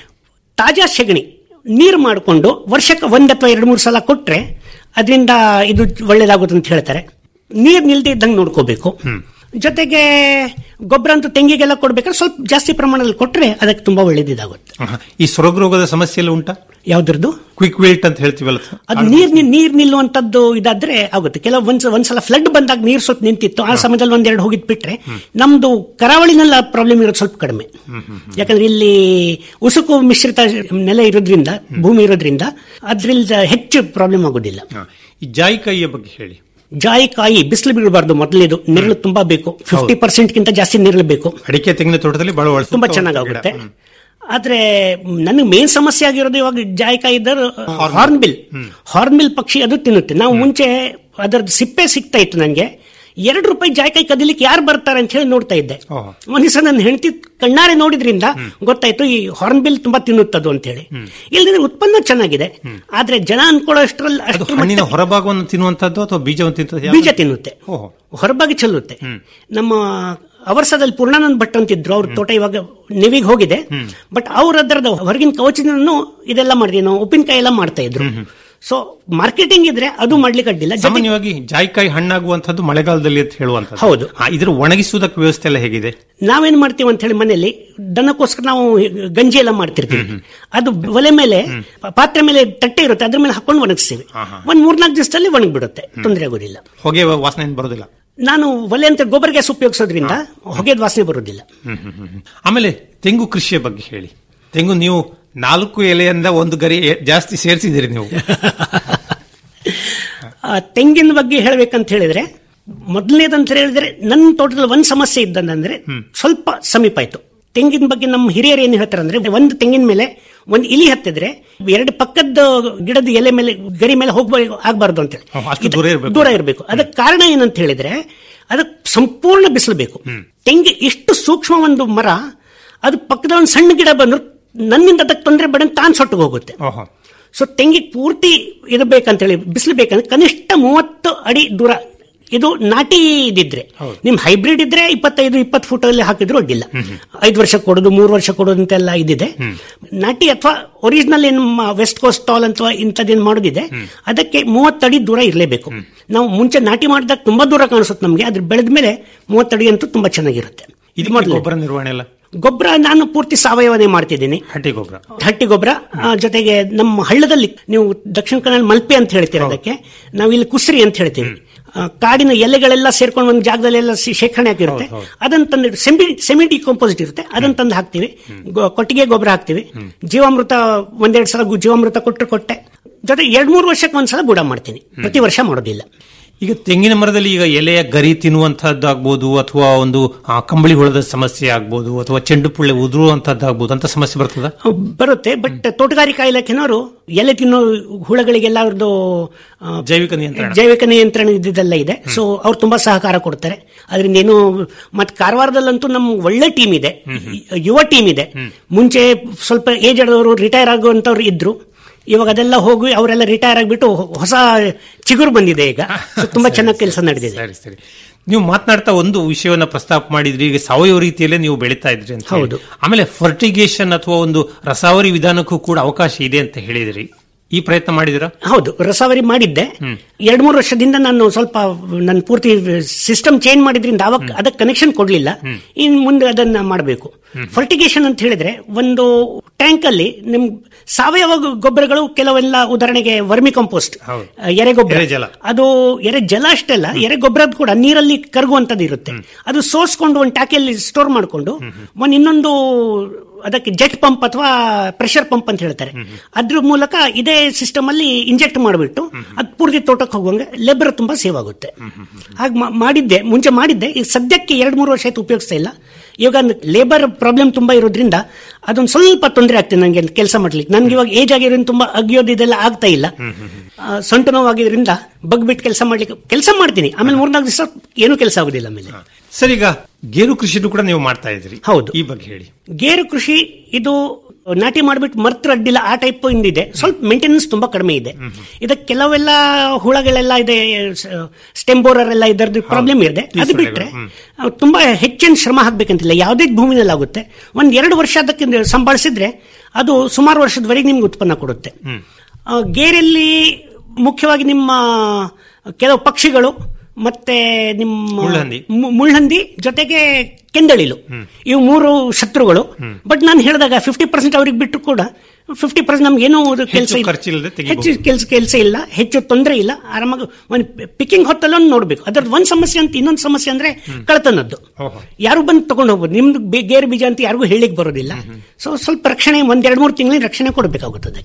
[SPEAKER 13] ತಾಜಾ ಸೆಗಣಿ ನೀರು ಮಾಡಿಕೊಂಡು ವರ್ಷಕ್ಕೆ ಒಂದ್ ಅಥವಾ ಎರಡು ಮೂರು ಸಲ ಕೊಟ್ರೆ ಅದರಿಂದ ಇದು ಒಳ್ಳೇದಾಗುತ್ತೆ ಅಂತ ಹೇಳ್ತಾರೆ ನೀರ್ ನಿಲ್ದೇ ಇದ್ದಂಗೆ ನೋಡ್ಕೋಬೇಕು ಜೊತೆಗೆ ಗೊಬ್ಬರ ಅಂತೂ ತೆಂಗಿಗೆಲ್ಲ ಕೊಡ್ಬೇಕಾದ್ರೆ ಸ್ವಲ್ಪ ಜಾಸ್ತಿ ಪ್ರಮಾಣದಲ್ಲಿ ಕೊಟ್ರೆ ಅದಕ್ಕೆ ತುಂಬಾ ಒಳ್ಳೇದಿದಾಗುತ್ತೆ
[SPEAKER 8] ಆಹಾ. ಈ ಸೊರಗ ರೋಗದ ಸಮಸ್ಯೆ ಎಲ್ಲ ಉಂಟಾ
[SPEAKER 13] ಯಾವ್ದ್ರದ್ದು
[SPEAKER 8] ಕ್ವಿಕ್ ವೇಲ್ಟ್ ಅಂತ ಹೇಳ್ತೀವಲ್ಲ ಸರ್?
[SPEAKER 13] ಅದು ನೀರ್ ನಿ- ನೀರ್ ನಿಲ್ಲುವಂತದ್ದು ಇದಾದ್ರೆ ಆಗುತ್ತೆ ಕೆಲವು ಒಂದ್ಸ ಒಂದ್ಸಲ ಫ್ಲಡ್ ಬಂದಾಗ ನೀರ್ ಸ್ವಲ್ಪ ನಿಂತಿತ್ತು ಆ ಸಮಯದಲ್ಲಿ ಒಂದೆರಡು ಹೋಗಿದ್ ಬಿಟ್ರೆ ನಮ್ದು ಕರಾವಳಿನಲ್ಲಿ ಪ್ರಾಬ್ಲಮ್ ಇರೋದು ಸ್ವಲ್ಪ ಕಡಿಮೆ ಯಾಕಂದ್ರೆ ಇಲ್ಲಿ ಉಸುಕು ಮಿಶ್ರಿತ ನೆಲ ಇರೋದ್ರಿಂದ ಭೂಮಿ ಇರೋದ್ರಿಂದ ಅದ್ರಿಂದ ಹೆಚ್ಚು ಪ್ರಾಬ್ಲಮ್ ಆಗೋದಿಲ್ಲ
[SPEAKER 8] ಹಾ. ಈ ಜಾಯಿಕಾಯಿಯ ಬಗ್ಗೆ ಹೇಳಿ
[SPEAKER 13] ಜಾಯಿಕಾಯಿ ಬಿಸಿಲು ಬೀಳಬಾರ್ದು ಮೊದಲನೇದು ನೆರಳು ತುಂಬಾ ಬೇಕು ಫಿಫ್ಟಿ ಪರ್ಸೆಂಟ್ ಗಿಂತ ಜಾಸ್ತಿ ನೆರಳು ಬೇಕು
[SPEAKER 8] ಅಡಿಕೆ ತೆಂಗಿನ ತೋಟದಲ್ಲಿ ಬಹಳ ಒಳ್ಳೆ
[SPEAKER 13] ತುಂಬಾ
[SPEAKER 8] ಸೂಕ್ತವಾದ
[SPEAKER 13] ಚೆನ್ನಾಗಾಗುತ್ತೆ
[SPEAKER 8] ಗಿಡ. ಹ್ಮ್.
[SPEAKER 13] ಆದ್ರೆ ನನಗೆ ಮೇನ್ ಸಮಸ್ಯೆ ಆಗಿರೋದು ಇವಾಗ ಜಾಯಿಕಾಯಿ ಇದ್ದರು ಹಾರ್ನ್ಬಿಲ್ ಹಾರ್ನ್ಬಿಲ್ ಪಕ್ಷಿ ಅದು ತಿನ್ನುತ್ತೆ ನಾವು ಮುಂಚೆ ಅದರದ್ದು ಸಿಪ್ಪೆ ಸಿಗ್ತಾ ಇತ್ತು ನನಗೆ ಎರಡು ರೂಪಾಯಿ ಜಾಯ್ಕಾಯಿ ಕದಿಲಿಕ್ಕೆ ಯಾರು ಬರ್ತಾರೆ ಅಂತ ಹೇಳಿ ನೋಡ್ತಾ ಇದ್ದೆ ಒಂದ್ ದಿವಸ ನನ್ನ ಹೆಂಡತಿ ಕಣ್ಣಾರೆ ನೋಡಿದ್ರಿಂದ ಗೊತ್ತಾಯ್ತು ಈ ಹಾರ್ನ್ ಬಿಲ್ ತುಂಬಾ ತಿನ್ನುತ್ತದು ಅಂತ ಹೇಳಿ ಇಲ್ಲದ್ರೆ ಉತ್ಪನ್ನ ಚೆನ್ನಾಗಿದೆ ಆದ್ರೆ ಜನ ಅನ್ಕೊಳ್ಳೋಷ್ಟ್ರಲ್ಲಿ
[SPEAKER 8] ಅದು
[SPEAKER 13] ಅಷ್ಟು
[SPEAKER 8] ಹಣ್ಣಿನ ಹೊರಭಾಗವನ್ನು ತಿನ್ನುವಂತದ್ದು ಅಥವಾ ಬೀಜವನ್ನು ತಿಂತದ್ದು
[SPEAKER 13] ಬೀಜ ತಿನ್ನುತ್ತೆ ಹೊರಬಾಗಿ ಚೆಲ್ಲುತ್ತೆ ನಮ್ಮ ಅವರ್ಸದಲ್ಲಿ ಪೂರ್ಣಾನಂದ್ ಭಟ್ ಅಂತಿದ್ರು ಅವ್ರ ತೋಟ ಇವಾಗ ನೆವಿಗೆ ಹೋಗಿದೆ ಬಟ್ ಅವ್ರ ಅದರದ ಹೊರಗಿನ ಕವಚಿನೂ ಇದೆಲ್ಲ ಮಾಡಿದ್ವಿ ನಾವು ಉಪ್ಪಿನಕಾಯಿ ಎಲ್ಲ ಮಾಡ್ತಾ ಇದ್ರು ಸೊ ಮಾರ್ಕೆಟಿಂಗ್ ಇದ್ರೆ ಅದು ಮಾಡ್ಲಿಕ್ಕೆ ಅಡ್ಡಿಲ್ಲ ಜೊತೆಗೆ
[SPEAKER 8] ಸಾಮಾನ್ಯವಾಗಿ ಜಾಯ್ಕಾಯಿ ಹಣ್ಣಾಗುವಂತದ್ದು ಮಳೆಗಾಲದಲ್ಲಿ ಅಂತ ಹೇಳುವಂತದ್ದು
[SPEAKER 13] ಹೌದು.
[SPEAKER 8] ಆ, ಇದ್ರ ಒಣಗಿಸುವುದಕ್ಕೆ ವ್ಯವಸ್ಥೆ ಎಲ್ಲ ಹೇಗಿದೆ
[SPEAKER 13] ನಾವೇನ್ ಮಾಡ್ತೀವಿ ಅಂತ ಹೇಳಿ ಮನೆಯಲ್ಲಿ ದನಕ್ಕೋಸ್ಕರ ನಾವು ಗಂಜಿ ಎಲ್ಲ ಮಾಡ್ತಿರ್ತೀವಿ ಅದು ಒಲೆ ಮೇಲೆ ಪಾತ್ರೆ ಮೇಲೆ ತಟ್ಟೆ ಇರುತ್ತೆ ಅದ್ರ ಮೇಲೆ ಹಾಕೊಂಡು ಒಣಗಿಸ್ತೀವಿ ಒಂದ್ ಮೂರ್ನಾಲ್ಕು ದಿವಸದಲ್ಲಿ ಒಣಗ್ಬಿಡುತ್ತೆ ತೊಂದರೆ ಆಗೋದಿಲ್ಲ
[SPEAKER 8] ಹೊಗೆ ವಾಸನೆ ಏನ್ ಬರೋದಿಲ್ಲ
[SPEAKER 13] ನಾನು ಒಲೆ ಅಂತ ಗೊಬ್ಬರ ಗ್ಯಾಸ್ ಉಪಯೋಗಿಸೋದ್ರಿಂದ ಹೊಗೆದ ವಾಸನೆ ಬರೋದಿಲ್ಲ
[SPEAKER 8] ಹ್ಮ್, ಹ್ಮ್, ಹ್ಮ್, ಹ್ಮ್. ಆಮೇಲೆ ತೆಂಗು ಕೃಷಿಯ ಬಗ್ಗೆ ಹೇಳಿ ತೆಂಗು ನೀವು ನಾಲ್ಕು ಎಲೆಯಿಂದ ಒಂದು ಗರಿ ಎ- ಜಾಸ್ತಿ ಸೇರಿಸಿದಿರಿ ನೀವು
[SPEAKER 13] ಆ, ತೆಂಗಿನ ಬಗ್ಗೆ ಹೇಳ್ಬೇಕಂತ ಹೇಳಿದ್ರೆ ಮೊದಲನೇದಂತ ಹೇಳಿದ್ರೆ ನನ್ನ ತೋಟದಲ್ಲಿ ಒಂದು ಸಮಸ್ಯೆ ಇದ್ದಂದ್ರೆ ಸ್ವಲ್ಪ ಸಮೀಪ ಆಯ್ತು ತೆಂಗಿನ ಬಗ್ಗೆ ನಮ್ಮ ಹಿರಿಯರು ಏನ್ ಹೇಳ್ತಾರೆ ಅಂದ್ರೆ ಒಂದು ತೆಂಗಿನ ಮೇಲೆ ಒಂದು ಇಲಿ ಹತ್ತಿದ್ರೆ ಎರಡು ಪಕ್ಕದ ಗಿಡದ ಎಲೆ ಮೇಲೆ ಗರಿ ಮೇಲೆ ಹೋಗ್ಬ ಆಗ್ಬಾರ್ದು ಅಂತ ಹೇಳಿ
[SPEAKER 8] ಹ್ಮ್, ಅಷ್ಟು ದೂರ ಇರ್ಬೇಕು.
[SPEAKER 13] ದೂರ ಇರಬೇಕು ಅದಕ್ಕೆ ಕಾರಣ ಏನಂತ ಹೇಳಿದ್ರೆ ಅದಕ್ಕೆ ಸಂಪೂರ್ಣ ಬಿಸಿಲು ಬೇಕು ತೆಂಗಿ ಇಷ್ಟು ಸೂಕ್ಷ್ಮ ಒಂದು ಮರ ಅದು ಪಕ್ಕದ ಒಂದು ಸಣ್ಣ ಗಿಡ ಬಂದ್ರು ನನ್ನಿಂದ ಅದಕ್ಕೆ ತೊಂದರೆ ಬೇಡ ತಾನು ಸೊಟ್ಟಿಗೆ ಹೋಗುತ್ತೆ
[SPEAKER 8] ಓಹೋ
[SPEAKER 13] ಸೊ ತೆಂಗಿಗೆ ಪೂರ್ತಿ ಇದು ಬೇಕಂತ ಹೇಳಿ ಬಿಸಿಲು ಬೇಕಂದ್ರೆ ಕನಿಷ್ಠ ಮೂವತ್ತು ಅಡಿ ದೂರ ಇದು ನಾಟಿ ಇದಿದ್ರೆ ನಿಮ್ ಹೈಬ್ರಿಡ್ ಇದ್ರೆ ಇಪ್ಪತ್ತೈದು ಇಪ್ಪತ್ತು ಫುಟ್ ಅಲ್ಲಿ ಹಾಕಿದ್ರು ಅಡ್ಡಿಲ್ಲ ಐದು ವರ್ಷ ಕೊಡೋದು ಮೂರು ವರ್ಷ ಕೊಡೋದು ಅಂತೆಲ್ಲ ಇದಿದೆ ನಾಟಿ ಅಥವಾ ಒರಿಜಿನಲ್ ಏನು ವೆಸ್ಟ್ ಕೋಸ್ಟ್ ಟಾಲ್ ಅಥವಾ ಇಂಥದ್ದೇನು ಮಾಡೋದಿದೆ ಅದಕ್ಕೆ ಮೂವತ್ತಡಿ ದೂರ ಇರಲೇಬೇಕು ನಾವು ಮುಂಚೆ ನಾಟಿ ಮಾಡಿದಾಗ ತುಂಬಾ ದೂರ ಕಾಣಿಸುತ್ತೆ ನಮಗೆ ಅದ್ರ ಬೆಳೆದ ಮೇಲೆ ಮೂವತ್ತಡಿ ಅಂತೂ ತುಂಬಾ ಚೆನ್ನಾಗಿರುತ್ತೆ ಇದು
[SPEAKER 8] ಇದಕ್ಕೆ
[SPEAKER 13] ಮೊದಲು
[SPEAKER 8] ಗೊಬ್ಬರ ನಿರ್ವಹಣೆ ಎಲ್ಲ
[SPEAKER 13] ಗೊಬ್ಬರ ನಾನು ಪೂರ್ತಿ ಸಾವಯವನೇ ಮಾಡ್ತಿದ್ದೀನಿ
[SPEAKER 8] ಹಟ್ಟಿ ಗೊಬ್ಬರ
[SPEAKER 13] ಹಟ್ಟಿ ಗೊಬ್ಬರ ಆ, ಜೊತೆಗೆ ನಮ್ಮ ಹಳ್ಳದಲ್ಲಿ ನೀವು ದಕ್ಷಿಣ ಕನ್ನಡ ಮಲ್ಪೆ ಅಂತ ಹೇಳ್ತೀರ ಅದಕ್ಕೆ ನಾವು ಇಲ್ಲಿ ಕುಸ್ರಿ ಅಂತ ಹೇಳ್ತೀವಿ ಆ, ಕಾಡಿನ ಎಲೆಗಳೆಲ್ಲ ಸೇರ್ಕೊಂಡು ಒಂದು ಜಾಗದಲ್ಲೆಲ್ಲ ಸಿ- ಶೇಖರಣೆ ಆಗಿರುತ್ತೆ ಅದನ್ನ ತಂದು ಸೆಮಿ ಸೆಮಿ ಡಿಕಂಪೋಸಿಟ್ ಇರುತ್ತೆ ಅದನ್ನ ತಂದು ಹಾಕ್ತಿವಿ ಗೊ- ಕೊಟ್ಟಿಗೆ ಗೊಬ್ಬರ ಹಾಕ್ತಿವಿ ಜೀವಾಮೃತ ಒಂದೆರಡು ಸಲ ಗು- ಜೀವಾಮೃತ ಕೊಟ್ಟರು ಕೊಟ್ಟೆ ಜೊತೆ ಎರಡ್ ಮೂರು ವರ್ಷಕ್ಕೆ ಒಂದ್ಸಲ ಬುಡ ಮಾಡ್ತೀನಿ ಪ್ರತಿ ವರ್ಷ ಮಾಡೋದಿಲ್ಲ
[SPEAKER 8] ಈಗ ತೆಂಗಿನ ಮರದಲ್ಲಿ ಈಗ ಎಲೆಯ ಗರಿ ತಿನ್ನುವಂತಹದ್ದು ಆಗ್ಬೋದು ಅಥವಾ ಒಂದು ಆ, ಕಂಬಳಿ ಹುಳದ ಸಮಸ್ಯೆ ಆಗ್ಬೋದು ಅಥವಾ ಚೆಂಡು ಪುಳ್ಳೆ ಉದುರುವಂತಹದ್ದು ಆಗ್ಬೋದು ಅಂತ ಸಮಸ್ಯೆ ಬರ್ತದ
[SPEAKER 13] ಬರುತ್ತೆ ಬಟ್ ತೋಟಗಾರಿಕಾ ಇಲಾಖೆನವರು ಎಲೆ ತಿನ್ನೋ ಹುಳಗಳಿಗೆಲ್ಲ ಅವ್ರದ್ದು ಆ,
[SPEAKER 8] ಜೈವಿಕ ನಿಯಂತ್ರಣ
[SPEAKER 13] ಜೈವಿಕ ನಿಯಂತ್ರಣ ಇದ್ದಿದ್ದೆಲ್ಲ ಇದೆ ಸೊ ಅವ್ರು ತುಂಬಾ ಸಹಕಾರ ಕೊಡ್ತಾರೆ ಅದರಿಂದ ಏನು ಮತ್ತೆ ಕಾರವಾರದಲ್ಲಂತೂ ನಮ್ ಒಳ್ಳೆ ಟೀಮ್ ಇದೆ ಯುವ ಟೀಮ್ ಇದೆ ಮುಂಚೆ ಸ್ವಲ್ಪ ಏಜ್ ಆದವರು ರಿಟೈರ್ ಆಗುವಂತವ್ರು ಇದ್ರು ಇವಾಗ ಅದೆಲ್ಲ ಹೋಗಿ ಅವರೆಲ್ಲ ರಿಟೈರ್ ಆಗಿಬಿಟ್ಟು ಹೊಸ ಚಿಗುರು ಬಂದಿದೆ ಈಗ So ತುಂಬಾ ಚೆನ್ನಾಗಿ ಕೆಲಸ ನಡೆದಿದೆ
[SPEAKER 8] ಸರಿ ಸರಿ ನೀವು ಮಾತನಾಡ್ತಾ ಒಂದು ವಿಷಯವನ್ನ ಪ್ರಸ್ತಾಪ ಮಾಡಿದ್ರಿ ಈಗ ಸಾವಯವ ರೀತಿಯಲ್ಲೇ ನೀವು ಬೆಳೀತಾ ಇದ್ರಿ ಅಂತ ಹೇಳಿ.
[SPEAKER 13] ಹೌದು.
[SPEAKER 8] ಆಮೇಲೆ ಫರ್ಟಿಗೇಷನ್ ಅಥವಾ ಒಂದು ರಸಾವರಿ ವಿಧಾನಕ್ಕೂ ಕೂಡ ಅವಕಾಶ ಇದೆ ಅಂತ ಹೇಳಿದ್ರಿ ಈ ಪ್ರಯತ್ನ ಮಾಡಿದಿರಾ
[SPEAKER 13] ಹೌದು ರಸಾವರಿ ಮಾಡಿದ್ದೆ ಎರಡ್ ಮೂರು ವರ್ಷದಿಂದ ನಾನು ಸ್ವಲ್ಪ ನನ್ನ ಪೂರ್ತಿ ಸಿಸ್ಟಮ್ ಚೇಂಜ್ ಮಾಡಿದ್ರಿಂದ ಅವಾಗ ಅದಕ್ಕೆ ಕನೆಕ್ಷನ್ ಕೊಡ್ಲಿಲ್ಲ ಇನ್ ಮುಂದೆ ಅದನ್ನ ಮಾಡಬೇಕು ಫರ್ಟಿಗೇಷನ್ ಅಂತ ಹೇಳಿದ್ರೆ ಒಂದು ಟ್ಯಾಂಕ್ ಅಲ್ಲಿ ನಿಮ್ ಸಾವಯವ ಗೊಬ್ಬರಗಳು ಕೆಲವೆಲ್ಲ ಉದಾಹರಣೆಗೆ ವರ್ಮಿ ಕಂಪೋಸ್ಟ್ ಎರೆಗೊಬ್ಬರ
[SPEAKER 8] ಎರೆಜಲ.
[SPEAKER 13] ಅದು ಎರೆ ಜಲ ಅಷ್ಟೆಲ್ಲ ಎರೆ ಗೊಬ್ಬರದ ಕೂಡ ನೀರಲ್ಲಿ ಕರಗುವಂತದ್ದು ಇರುತ್ತೆ ಅದು ಸೋಸ್ಕೊಂಡು ಒಂದು ಟ್ಯಾಕಿಯಲ್ಲಿ ಸ್ಟೋರ್ ಮಾಡಿಕೊಂಡು ಒಂದು ಇನ್ನೊಂದು ಅದಕ್ಕೆ ಜೆಟ್ ಪಂಪ್ ಅಥವಾ ಪ್ರೆಷರ್ ಪಂಪ್ ಅಂತ ಹೇಳ್ತಾರೆ ಅದ್ರ ಮೂಲಕ ಇದೇ ಸಿಸ್ಟಮ್ ಅಲ್ಲಿ ಇಂಜೆಕ್ಟ್ ಮಾಡಿಬಿಟ್ಟು ಅದು ಪೂರ್ತಿ ತೋಟಕ್ಕೆ ಹೋಗುವಂಗೆ ಲೇಬರ್ ತುಂಬಾ ಸೇವ್ ಆಗುತ್ತೆ ಹಾಗೆ ಮಾಡಿದ್ದೆ ಮುಂಚೆ ಮಾಡಿದ್ದೆ ಈಗ ಸದ್ಯಕ್ಕೆ ಎರಡು ಮೂರು ವರ್ಷ ಆಯ್ತು ಉಪಯೋಗಿಸ್ತಾ ಇಲ್ಲ ಇವಾಗ ಲೇಬರ್ ಪ್ರಾಬ್ಲಮ್ ತುಂಬಾ ಇರೋದ್ರಿಂದ ಅದೊಂದು ಸ್ವಲ್ಪ ತೊಂದರೆ ಆಗ್ತದೆ ನನಗೆ ಕೆಲಸ ಮಾಡ್ಲಿಕ್ಕೆ ನನ್ಗೆ ಇವಾಗ ಏಜ್ ಆಗಿರೋದ್ರಿಂದ ತುಂಬಾ ಅಗಿಯೋದು ಇದೆಲ್ಲ ಆಗ್ತಾ ಇಲ್ಲ ಆ, ಸೊಂಟ ನೋವಾಗಿದ್ರಿಂದ ಬಗ್ಬಿಟ್ಟು ಕೆಲಸ ಮಾಡ್ಲಿಕ್ಕೆ ಕೆಲಸ ಮಾಡ್ತೀನಿ ಆಮೇಲೆ ಮೂರ್ನಾಲ್ಕು ದಿವಸ ಏನೂ ಕೆಲಸ ಆಗುದಿಲ್ಲ ಆಮೇಲೆ
[SPEAKER 8] ಸರ್ ಈಗ ಗೇರು ಕೃಷಿನೂ ಕೂಡ ನೀವು ಮಾಡ್ತಾ ಇದ್ರಿ
[SPEAKER 13] ಹೌದು
[SPEAKER 8] ಈ ಬಗ್ಗೆ ಹೇಳಿ
[SPEAKER 13] ಗೇರು ಕೃಷಿ ಇದು ನಾಟಿ ಮಾಡ್ಬಿಟ್ಟು ಮರ್ತ್ರ ಅಡ್ಡಿಲ್ಲ ಆ ಟೈಪ್ ಇಂದಿದೆ ಸ್ವಲ್ಪ ಮೇಂಟೆನೆನ್ಸ್ ತುಂಬಾ ಕಡಿಮೆ ಇದೆ ಇದಕ್ಕೆ ಕೆಲವೆಲ್ಲ ಹುಳಗಳೆಲ್ಲ ಇದೆ ಸ್ಟೆಂಬೋರರ್ ಎಲ್ಲ ಇದರದ್ದು ಪ್ರಾಬ್ಲಮ್ ಇದೆ ಅದು
[SPEAKER 8] ತೀಸುಳೆಗಳು,
[SPEAKER 13] ಬಿಟ್ರೆ ಆ, ತುಂಬಾ ಹೆಚ್ಚಿನ ಶ್ರಮ ಹಾಕ್ಬೇಕಂತಿಲ್ಲ ಯಾವುದೇ ಭೂಮಿನಲ್ಲಿ ಆಗುತ್ತೆ ಒಂದ್ ಎರಡು ವರ್ಷ ಅದಕ್ಕೆ ಸಂಭಾಳಿಸಿದ್ರೆ ಅದು ಸುಮಾರು ವರ್ಷದವರೆಗೆ ನಿಮ್ಗೆ ಉತ್ಪನ್ನ ಕೊಡುತ್ತೆ ಆ, ಗೇರಲ್ಲಿ ಮುಖ್ಯವಾಗಿ ನಿಮ್ಮ ಕೆಲವು ಪಕ್ಷಿಗಳು ಮತ್ತೆ ನಿಮ್ಮ
[SPEAKER 8] ಮುಳ್ಳಹಂದಿ.
[SPEAKER 13] ಮು- ಮುಳ್ಳಹಂದಿ ಜೊತೆಗೆ ಕೆಂದಳಿಲು ಇವು ಮೂರು ಶತ್ರುಗಳು ಬಟ್ ನಾನು ಹೇಳಿದಾಗ ಫಿಫ್ಟಿ ಪರ್ಸೆಂಟ್ ಅವ್ರಿಗೆ ಬಿಟ್ಟು ಕೂಡ ಫಿಫ್ಟಿ ಪರ್ಸೆಂಟ್ ನಮ್ಗೆ ಏನೋ ಕೆಲಸ
[SPEAKER 8] ಹೆಚ್ಚು ಖರ್ಚಿಲ್ಲದೆ
[SPEAKER 13] ಹೆಚ್ಚು
[SPEAKER 8] ತೆಗಿಬಹುದು
[SPEAKER 13] ಕೆಲಸ ಕೆಲಸ ಇಲ್ಲ ಹೆಚ್ಚು ತೊಂದರೆ ಇಲ್ಲ ಆರಾಮಾಗಿ ಒಂದು ಪಿಕ್ಕಿಂಗ್ ಹೊತ್ತಲ್ಲಿ ಒಂದು ನೋಡ್ಬೇಕು ಅದ್ರದ್ದು ಒಂದ್ ಸಮಸ್ಯೆ ಅಂತ ಇನ್ನೊಂದು ಸಮಸ್ಯೆ ಅಂದ್ರೆ ಕಳ್ತನದ್ದು
[SPEAKER 8] ಓಹೋ.
[SPEAKER 13] ಯಾರು ಬಂದು ತಗೊಂಡು ಹೋಗ್ಬೋದು ನಿಮ್ದು ಬೆ- ಗೇರು ಬೀಜ ಅಂತ ಯಾರಿಗೂ ಹೇಳಿಕ್ ಬರೋದಿಲ್ಲ ಸೊ ಸ್ವಲ್ಪ ರಕ್ಷಣೆ ಒಂದ್ ಎರಡ್ ಮೂರು ತಿಂಗಳಿನ ರಕ್ಷಣೆ ಕೊಡಬೇಕಾಗುತ್ತದೆ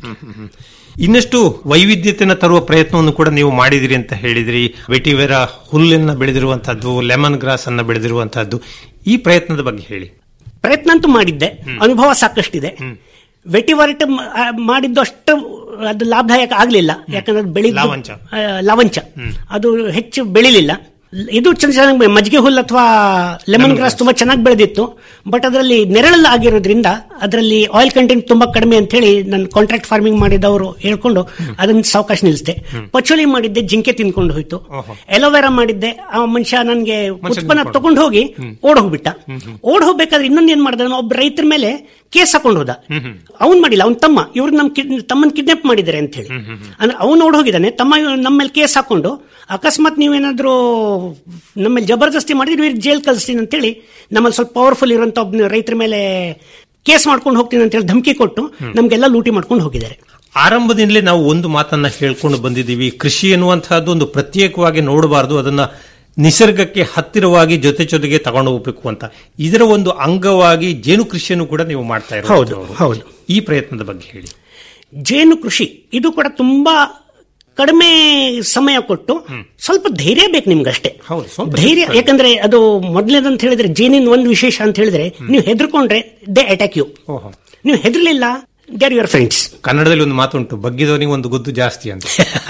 [SPEAKER 8] ಇನ್ನಷ್ಟು ವೈವಿಧ್ಯತೆನ ತರುವ ಪ್ರಯತ್ನವನ್ನು ಕೂಡ ನೀವು ಮಾಡಿದಿರಿ ಅಂತ ಹೇಳಿದ್ರಿ ವೆಟಿವೆರ ಹುಲ್ಲನ್ನ ಬೆಳೆದಿರುವಂತಹದ್ದು ಲೆಮನ್ ಗ್ರಾಸ್ ಅನ್ನ ಬೆಳೆದಿರುವಂತಹದ್ದು ಈ ಪ್ರಯತ್ನದ ಬಗ್ಗೆ ಹೇಳಿ
[SPEAKER 13] ಪ್ರಯತ್ನ ಅಂತೂ ಮಾಡಿದ್ದೆ ಅನುಭವ ಸಾಕಷ್ಟಿದೆ ವೆಟಿವರ್ಟ್ ಮಾಡಿದ್ದು ಅಷ್ಟು ಅದು ಲಾಭದಾಯಕ ಆಗ್ಲಿಲ್ಲ ಯಾಕಂದ್ರೆ ಅದು ಬೆಳಿ
[SPEAKER 8] ಲಾವಂಚ.
[SPEAKER 13] ಲವಂಚ ಅದು ಹೆಚ್ಚು ಬೆಳಿಲಿಲ್ಲ ಇದು ಚೆನ್ನ- ಚೆನ್ನಾಗಿ ಮಜ್ಜಿಗೆ ಹುಲ್ಲು ಅಥವಾ ಲೆಮನ್ ಗ್ರಾಸ್ ತುಂಬಾ ಚೆನ್ನಾಗಿ ಬೆಳೆದಿತ್ತು ಬಟ್ ಅದರಲ್ಲಿ ನೆರಳಲ್ಲ ಆಗಿರೋದ್ರಿಂದ ಅದರಲ್ಲಿ ಆಯಿಲ್ ಕಂಟೆಂಟ್ ತುಂಬಾ ಕಡಿಮೆ ಅಂತ ಹೇಳಿ ನಾನು ಕಾಂಟ್ರಾಕ್ಟ್ ಫಾರ್ಮಿಂಗ್ ಮಾಡಿದವರು ಹೇಳ್ಕೊಂಡು ಅದನ್ನ ಸಾವಕಾಶ ನಿಲ್ಲಿಸಿದೆ ಪಚೋಲಿ ಮಾಡಿದ್ದೆ ಜಿಂಕೆ ತಿನ್ಕೊಂಡು ಹೋಯ್ತು ಎಲೋವೆರಾ ಮಾಡಿದ್ದೆ ಆ ಮನುಷ್ಯ ನನಗೆ ಉತ್ಪನ್ನ ತಗೊಂಡು ಹೋಗಿ ಓಡ್ ಹೋಗ್ಬಿಟ್ಟ ಓಡ್ ಹೋಗ್ಬೇಕಾದ್ರೆ ಇನ್ನೊಂದು ಏನ್ ಮಾಡ್ದ ಒಬ್ಬ ರೈತರ ಮೇಲೆ ಕೇಸ್ ಹಾಕೊಂಡು ಹೋದ ಅವ್ನ್ ಮಾಡಿಲ್ಲ ಅವ್ನ ತಮ್ಮ ಇವ್ರು ನಮ್ ತಮ್ಮನ್ ಕಿಡ್ನಾಪ್ ಮಾಡಿದ್ದಾರೆ ಅಂತ ಹೇಳಿ ಅಂದ್ರೆ ಅವ್ನು ಓಡ್ ಹೋಗಿದ್ದಾನೆ ತಮ್ಮ ಇವ್ನು ನಮ್ಮ ಮೇಲೆ ಕೇಸ್ ಹಾಕೊಂಡು ಅಕಸ್ಮಾತ್ ನೀವೇನಾದ್ರೂ ನಮ್ಮ ಮೇಲೆ ಜಬರ್ದಸ್ತಿ ಮಾಡಿದ್ರೆ ಇವ್ರಿಗೆ ಜೈಲ್ ಕಳಿಸ್ತೀನಿ ಅಂತೇಳಿ ನಮ್ಮಲ್ಲಿ ಸ್ವಲ್ಪ ಪವರ್ಫುಲ್ ಇರುವಂತ ಒಬ್ಬ ರೈತರ ಮೇಲೆ ಕೇಸ್ ಮಾಡ್ಕೊಂಡು ಹೋಗ್ತೀನಿ ಅಂತ ಹೇಳಿ ಧಮಕಿ ಕೊಟ್ಟು ನಮ್ಗೆಲ್ಲ ಲೂಟಿ ಮಾಡ್ಕೊಂಡು ಹೋಗಿದ್ದಾರೆ
[SPEAKER 8] ಆರಂಭದಿಂದಲೇ ನಾವು ಒಂದು ಮಾತನ್ನ ಹೇಳ್ಕೊಂಡು ಬಂದಿದ್ದೀವಿ ಕೃಷಿ ಎನ್ನುವಂತಹದ್ದು ಒಂದು ಪ್ರತ್ಯೇಕವಾಗಿ ನೋಡಬಾರದು ಅದನ್ನ ನಿಸರ್ಗಕ್ಕೆ ಹತ್ತಿರವಾಗಿ ಜೊತೆ ಜೊತೆಗೆ ತಗೊಂಡು ಹೋಗ್ಬೇಕು ಅಂತ ಇದರ ಒಂದು ಅಂಗವಾಗಿ ಜೇನು ಕೃಷಿಯನ್ನು ಕೂಡ ನೀವು ಮಾಡ್ತಾ
[SPEAKER 13] ಹೌದು,
[SPEAKER 8] ಇರೋದು
[SPEAKER 13] ಹೌದು.
[SPEAKER 8] ಈ ಪ್ರಯತ್ನದ ಬಗ್ಗೆ ಹೇಳಿ
[SPEAKER 13] ಜೇನು ಕೃಷಿ ಇದು ಕೂಡ ತುಂಬಾ ಕಡಿಮೆ ಸಮಯ ಕೊಟ್ಟು ಸ್ವಲ್ಪ ಧೈರ್ಯ ಬೇಕು ನಿಮ್ಗಷ್ಟೇ ಧೈರ್ಯ ಯಾಕಂದ್ರೆ ಅದು ಮೊದಲನೇದಂತ ಹೇಳಿದ್ರೆ ಜೇನಿನ ಒಂದು ವಿಶೇಷ ಅಂತ ಹೇಳಿದ್ರೆ ನೀವು ಹೆದರ್ಕೊಂಡ್ರೆ ದೇ ಅಟ್ಯಾಕ್ ಯು ನೀವು ಹೆದರ್ಲಿಲ್ಲ ದೇ ಆರ್ ಯುವರ್ ಫ್ರೆಂಡ್ಸ್
[SPEAKER 8] ಕನ್ನಡದಲ್ಲಿ ಒಂದು ಮಾತುಂಟು ಬಗ್ಗಿದವನಿಗೆ ಒಂದು ಗುದ್ದು ಜಾಸ್ತಿ ಅಂತ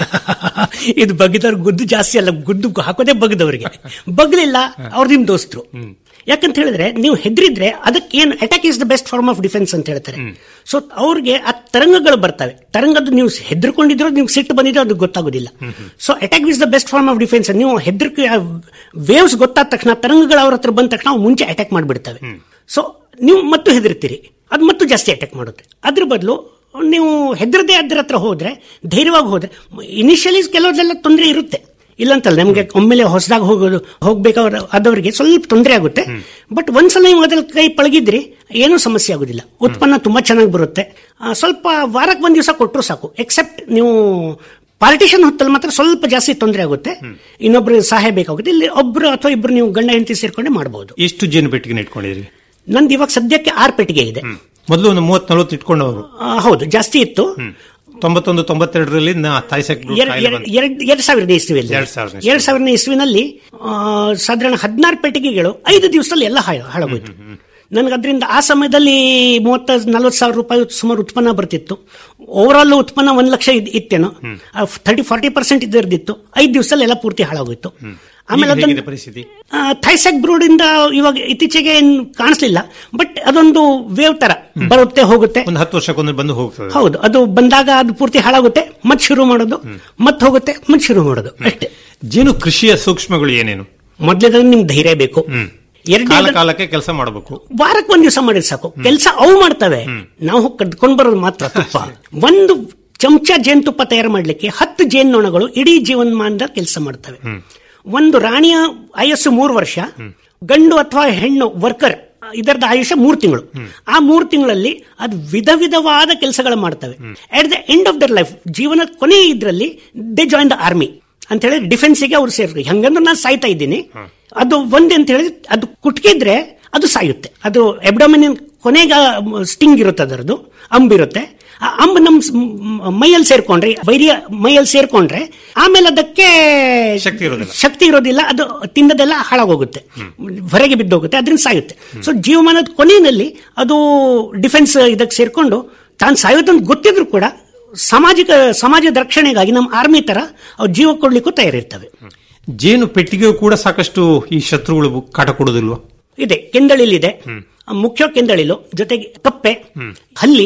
[SPEAKER 13] ಇದು ಬಗ್ಗಿದವ್ರ ಗುದ್ದು ಜಾಸ್ತಿ ಅಲ್ಲ ಗುದ್ದು ಹಾಕೋದೇ ಬಗ್ಗದವರಿಗೆ ಬಗ್ಲಿಲ್ಲ ಅವ್ರು ನಿಮ್ ದೋಸ್ತರು ಯಾಕಂತ ಹೇಳಿದ್ರೆ ನೀವು ಹೆದರಿದ್ರೆ ಅದಕ್ಕೆ ಏನು attack is the best form of defence ಅಂತ ಹೇಳ್ತಾರೆ ಸೊ ಅವ್ರಿಗೆ ಆ ತರಂಗಗಳು ಬರ್ತವೆ ತರಂಗದ ನೀವು ಹೆದರ್ಕೊಂಡಿದ್ರು ನೀವು ಸಿಟ್ಟು ಬಂದಿದ್ರೆ ಅದು ಗೊತ್ತಾಗೋದಿಲ್ಲ so attack is the best form of defence ನೀವು ಹೆದರಿಕೆ ವೇವ್ಸ್ ಗೊತ್ತಾದ ತಕ್ಷಣ ತರಂಗಗಳು ಅವ್ರ ಹತ್ರ ಬಂದ ತಕ್ಷಣ ಅವು ಮುಂಚೆ ಅಟ್ಯಾಕ್ ಮಾಡಿಬಿಡ್ತವೆ ಸೊ ನೀವು ಮತ್ತು ಹೆದರ್ತೀರಿ ಅದು ಮತ್ತು ಜಾಸ್ತಿ ಅಟ್ಯಾಕ್ ಮಾಡುತ್ತೆ ಅದ್ರ ಬದಲು ನೀವು ಹೆದರದೆ ಅದ್ರ ಹತ್ರ ಹೋದ್ರೆ ಧೈರ್ಯವಾಗಿ ಹೋದ್ರೆ ಇನಿಷಿಯಲಿ ಕೆಲವ್ರದೆಲ್ಲ ತೊಂದರೆ ಇರುತ್ತೆ ಇಲ್ಲಂತಲ್ಲ ನಮಗೆ ಒಮ್ಮೆಲೆ ಹೊಸದಾಗಿ ಹೋಗೋದು ಹೋಗ್ಬೇಕಾದ್ರೆ ಆದವರಿಗೆ ಸ್ವಲ್ಪ ತೊಂದರೆ ಆಗುತ್ತೆ ಬಟ್ ಒಂದ್ಸಲ ನೀವು ಅದ್ರಲ್ಲಿ ಕೈ ಪಳಗಿದ್ರಿ ಏನೂ ಸಮಸ್ಯೆ ಆಗೋದಿಲ್ಲ ಉತ್ಪನ್ನ ತುಂಬಾ ಚೆನ್ನಾಗಿ ಬರುತ್ತೆ ಆ, ಸ್ವಲ್ಪ ವಾರಕ್ಕೆ ಒಂದ್ ದಿವಸ ಕೊಟ್ಟರು ಸಾಕು ಎಕ್ಸೆಪ್ಟ್ ನೀವು ಪಾರ್ಟಿಷನ್ ಹೊತ್ತಲ್ಲಿ ಮಾತ್ರ ಸ್ವಲ್ಪ ಜಾಸ್ತಿ ತೊಂದರೆ ಆಗುತ್ತೆ ಇನ್ನೊಬ್ರು ಸಹಾಯ ಬೇಕಾಗುತ್ತೆ ಇಲ್ಲಿ ಒಬ್ರು ಅಥವಾ ಇಬ್ರು ನೀವು ಗಂಡ ಹೆಂಡತಿ ಸೇರ್ಕೊಂಡೆ ಮಾಡಬಹುದು
[SPEAKER 8] ಎಷ್ಟು ಜೇನು ಪೆಟ್ಟಿಗೆ ಇಟ್ಕೊಂಡಿದ್ರಿ
[SPEAKER 13] ನಂದು ಇವಾಗ ಸದ್ಯಕ್ಕೆ ಆರ್ ಪೆಟ್ಟಿಗೆ ಇದೆ
[SPEAKER 8] ಮೊದಲು ಒಂದು ಮೂವತ್ ನಲವತ್ತು ಇಟ್ಕೊಂಡವರು
[SPEAKER 13] ಆ, ಹೌದು ಜಾಸ್ತಿ ಇತ್ತು
[SPEAKER 8] ತೊಂಬತ್ತೊಂದು ತೊಂಬತ್ತೆರಡರಲ್ಲಿ ನಾ- ತಾಯ್ಸೆಕ್
[SPEAKER 13] ಎರಡ್- ಎರಡ್- ಎರಡ್- ಎರಡ್ ಸಾವಿರದ ಇಸ್ವಿಯಲ್ಲಿ
[SPEAKER 8] ಎರಡ್ ಸಾವಿರದ
[SPEAKER 13] ಎರಡ್ ಸಾವಿರದ ಇಸ್ವಿನಲ್ಲಿ ಆ, ಸಾಧಾರಣ ಹದಿನಾರು ಪೆಟ್ಟಿಗೆಗಳು ಐದು ದಿವಸದಲ್ಲಿ ಎಲ್ಲ ಹಾಳು- ಹಾಳಾಗೋಯ್ತು ನನಗೆ ಅದರಿಂದ ಆ ಸಮಯದಲ್ಲಿ ಮೂವತ್ತ ನಲ್ವತ್ತು ಸಾವಿರ ರೂಪಾಯಿ ಸುಮಾರು ಉತ್ಪನ್ನ ಬರ್ತಿತ್ತು ಓವರ್ ಆಲ್ ಉತ್ಪನ್ನ ಒಂದ್ ಲಕ್ಷ ಇದ್- ಇತ್ತೇನೋ ಥರ್ಟಿ ಫಾರ್ಟಿ ಪರ್ಸೆಂಟ್ ಇದ್ದಿರ್ದಿತ್ತು ಐದು ದಿವಸದಲ್ಲಿ ಎಲ್ಲ ಪೂರ್ತಿ ಹಾಳಾಗೋಯ್ತು ಆಮೇಲೆ
[SPEAKER 8] ಈಗ ಹೇಗಿದೆ
[SPEAKER 13] ಅದನ್ನ
[SPEAKER 8] ಪರಿಸ್ಥಿತಿ
[SPEAKER 13] ಥೈಸೆಕ್ ಬ್ರೂಡ್ ಇಂದ ಇವಾಗ ಇತ್ತೀಚೆಗೆ ಏನ್ ಕಾಣಿಸ್ಲಿಲ್ಲ ಬಟ್ ಅದೊಂದು ವೇವ್ ತರ ಬರುತ್ತೆ ಹೋಗುತ್ತೆ
[SPEAKER 8] ಒಂದು ಹತ್ತು ವರ್ಷಕ್ಕೊಮ್ಮೆ ಬಂದು ಹೋಗ್ತದೆ
[SPEAKER 13] ಹೌದು ಅದು ಬಂದಾಗ ಅದು ಪೂರ್ತಿ ಹಾಳಾಗುತ್ತೆ ಮತ್ತೆ ಶುರು ಮಾಡೋದು ಮತ್ತೆ ಹೋಗುತ್ತೆ ಮತ್ತೆ ಶುರು ಮಾಡೋದು ಅಷ್ಟೇ
[SPEAKER 8] ಜೇನು ಕೃಷಿಯ ಸೂಕ್ಷ್ಮಗಳು ಏನೇನು
[SPEAKER 13] ಮೊದ್ಲೇದಾದ್ರೆ ನಿಮ್ಗೆ ಧೈರ್ಯ ಬೇಕು
[SPEAKER 8] ಕಾಲ
[SPEAKER 13] ಎರಡನೇ
[SPEAKER 8] ಕಾಲಕ್ಕೆ ಕೆಲಸ ಮಾಡಬೇಕು
[SPEAKER 13] ವಾರಕ್ಕೆ ಒಂದ್ ದಿವಸ ಮಾಡಿದ್ರೆ ಸಾಕು ಕೆಲಸ ಅವು ಮಾಡ್ತವೆ ನಾವು ಕದ್ಕೊಂಡ್ ಬರೋದು ಮಾತ್ರ ತುಪ್ಪ ಒಂದು ಚಮಚ ಜೇನುತುಪ್ಪ ತಯಾರು ಮಾಡ್ಲಿಕ್ಕೆ ಹತ್ತು ಜೇನ್ನೊಣಗಳು ಇಡೀ ಜೀವನಮಾನದ ಕೆಲಸ ಮಾಡ್ತವೆ ಒಂದು ರಾಣಿಯ ಆಯಸ್ಸು ಮೂರು ವರ್ಷ ಗಂಡು ಅಥವಾ ಹೆಣ್ಣು ವರ್ಕರ್ ಇದರದ ಆಯುಷ್ಯ ಮೂರು ತಿಂಗಳು ಆ ಮೂರು ತಿಂಗಳಲ್ಲಿ ಅದು ವಿಧ ವಿಧವಾದ ಕೆಲಸಗಳು ಮಾಡ್ತವೆ at the end of their life ಜೀವನದ ಕೊನೆ ಇದ್ರಲ್ಲಿ ದೇ ಜಾಯಿನ್ ದ ಆರ್ಮಿ ಅಂತ ಹೇಳಿ ಡಿಫೆನ್ಸಿಗೆ ಅವ್ರು ಸೇರ್ತಾರೆ ಹಂಗಂದ್ರೆ ನಾನು ಸಾಯ್ತಾ ಇದ್ದೀನಿ ಅದು ಒಂದೇ ಅಂತ ಹೇಳಿದ್ರೆ ಅದು ಕುಟ್ಕಿದ್ರೆ ಅದು ಸಾಯುತ್ತೆ ಅದು ಎಬ್ಡಮಿನ್ ಕೊನೆಗ ಸ್ಟಿಂಗ್ ಇರುತ್ತೆ ಅದರದ್ದು ಅಂಬಿರುತ್ತೆ ಆ ಅಂಬ್ ನಮ್ ಸ್- ಮ್- ಮೈಯಲ್ಲಿ ಸೇರ್ಕೊಂಡ್ರೆ ವೈರಿಯ ಮೈಯಲ್ಲಿ ಸೇರ್ಕೊಂಡ್ರೆ ಆಮೇಲೆ ಅದಕ್ಕೆ
[SPEAKER 8] ಶಕ್ತಿ ಇರೋದಿಲ್ಲ
[SPEAKER 13] ಶಕ್ತಿ ಇರೋದಿಲ್ಲ ಅದು ತಿಂದದೆಲ್ಲ ಹಾಳಾಗೋಗುತ್ತೆ ಹೊರಗೆ ಬಿದ್ದೋಗುತ್ತೆ ಅದರಿಂದ ಸಾಯುತ್ತೆ ಸೊ ಜೀವಮಾನದ ಕೊನೆಯಲ್ಲಿ ಅದು ಡಿಫೆನ್ಸ್ ಇದಕ್ಕೆ ಸೇರ್ಕೊಂಡು ತಾನು ಸಾಯುತ್ತೆ ಅಂತ ಗೊತ್ತಿದ್ರು ಕೂಡ ಸಾಮಾಜಿಕ ಸಮಾಜದ ರಕ್ಷಣೆಗಾಗಿ ನಮ್ಮ ಆರ್ಮಿ ತರ ಅವ್ರು ಜೀವ ಕೊಡ್ಲಿಕ್ಕೂ ತಯಾರಿರ್ತವೆ
[SPEAKER 8] ಜೇನು ಪೆಟ್ಟಿಗೆಯು ಕೂಡ ಸಾಕಷ್ಟು ಈ ಶತ್ರುಗಳು ಕಾಟ ಕೊಡುದಿಲ್ವಾ
[SPEAKER 13] ಇದೆ ಕೆಂದಳಿಲಿದೆ ಮುಖ್ಯ ಕೆಂದಳಿಲು ಜೊತೆಗೆ ಕಪ್ಪೆ ಹಲ್ಲಿ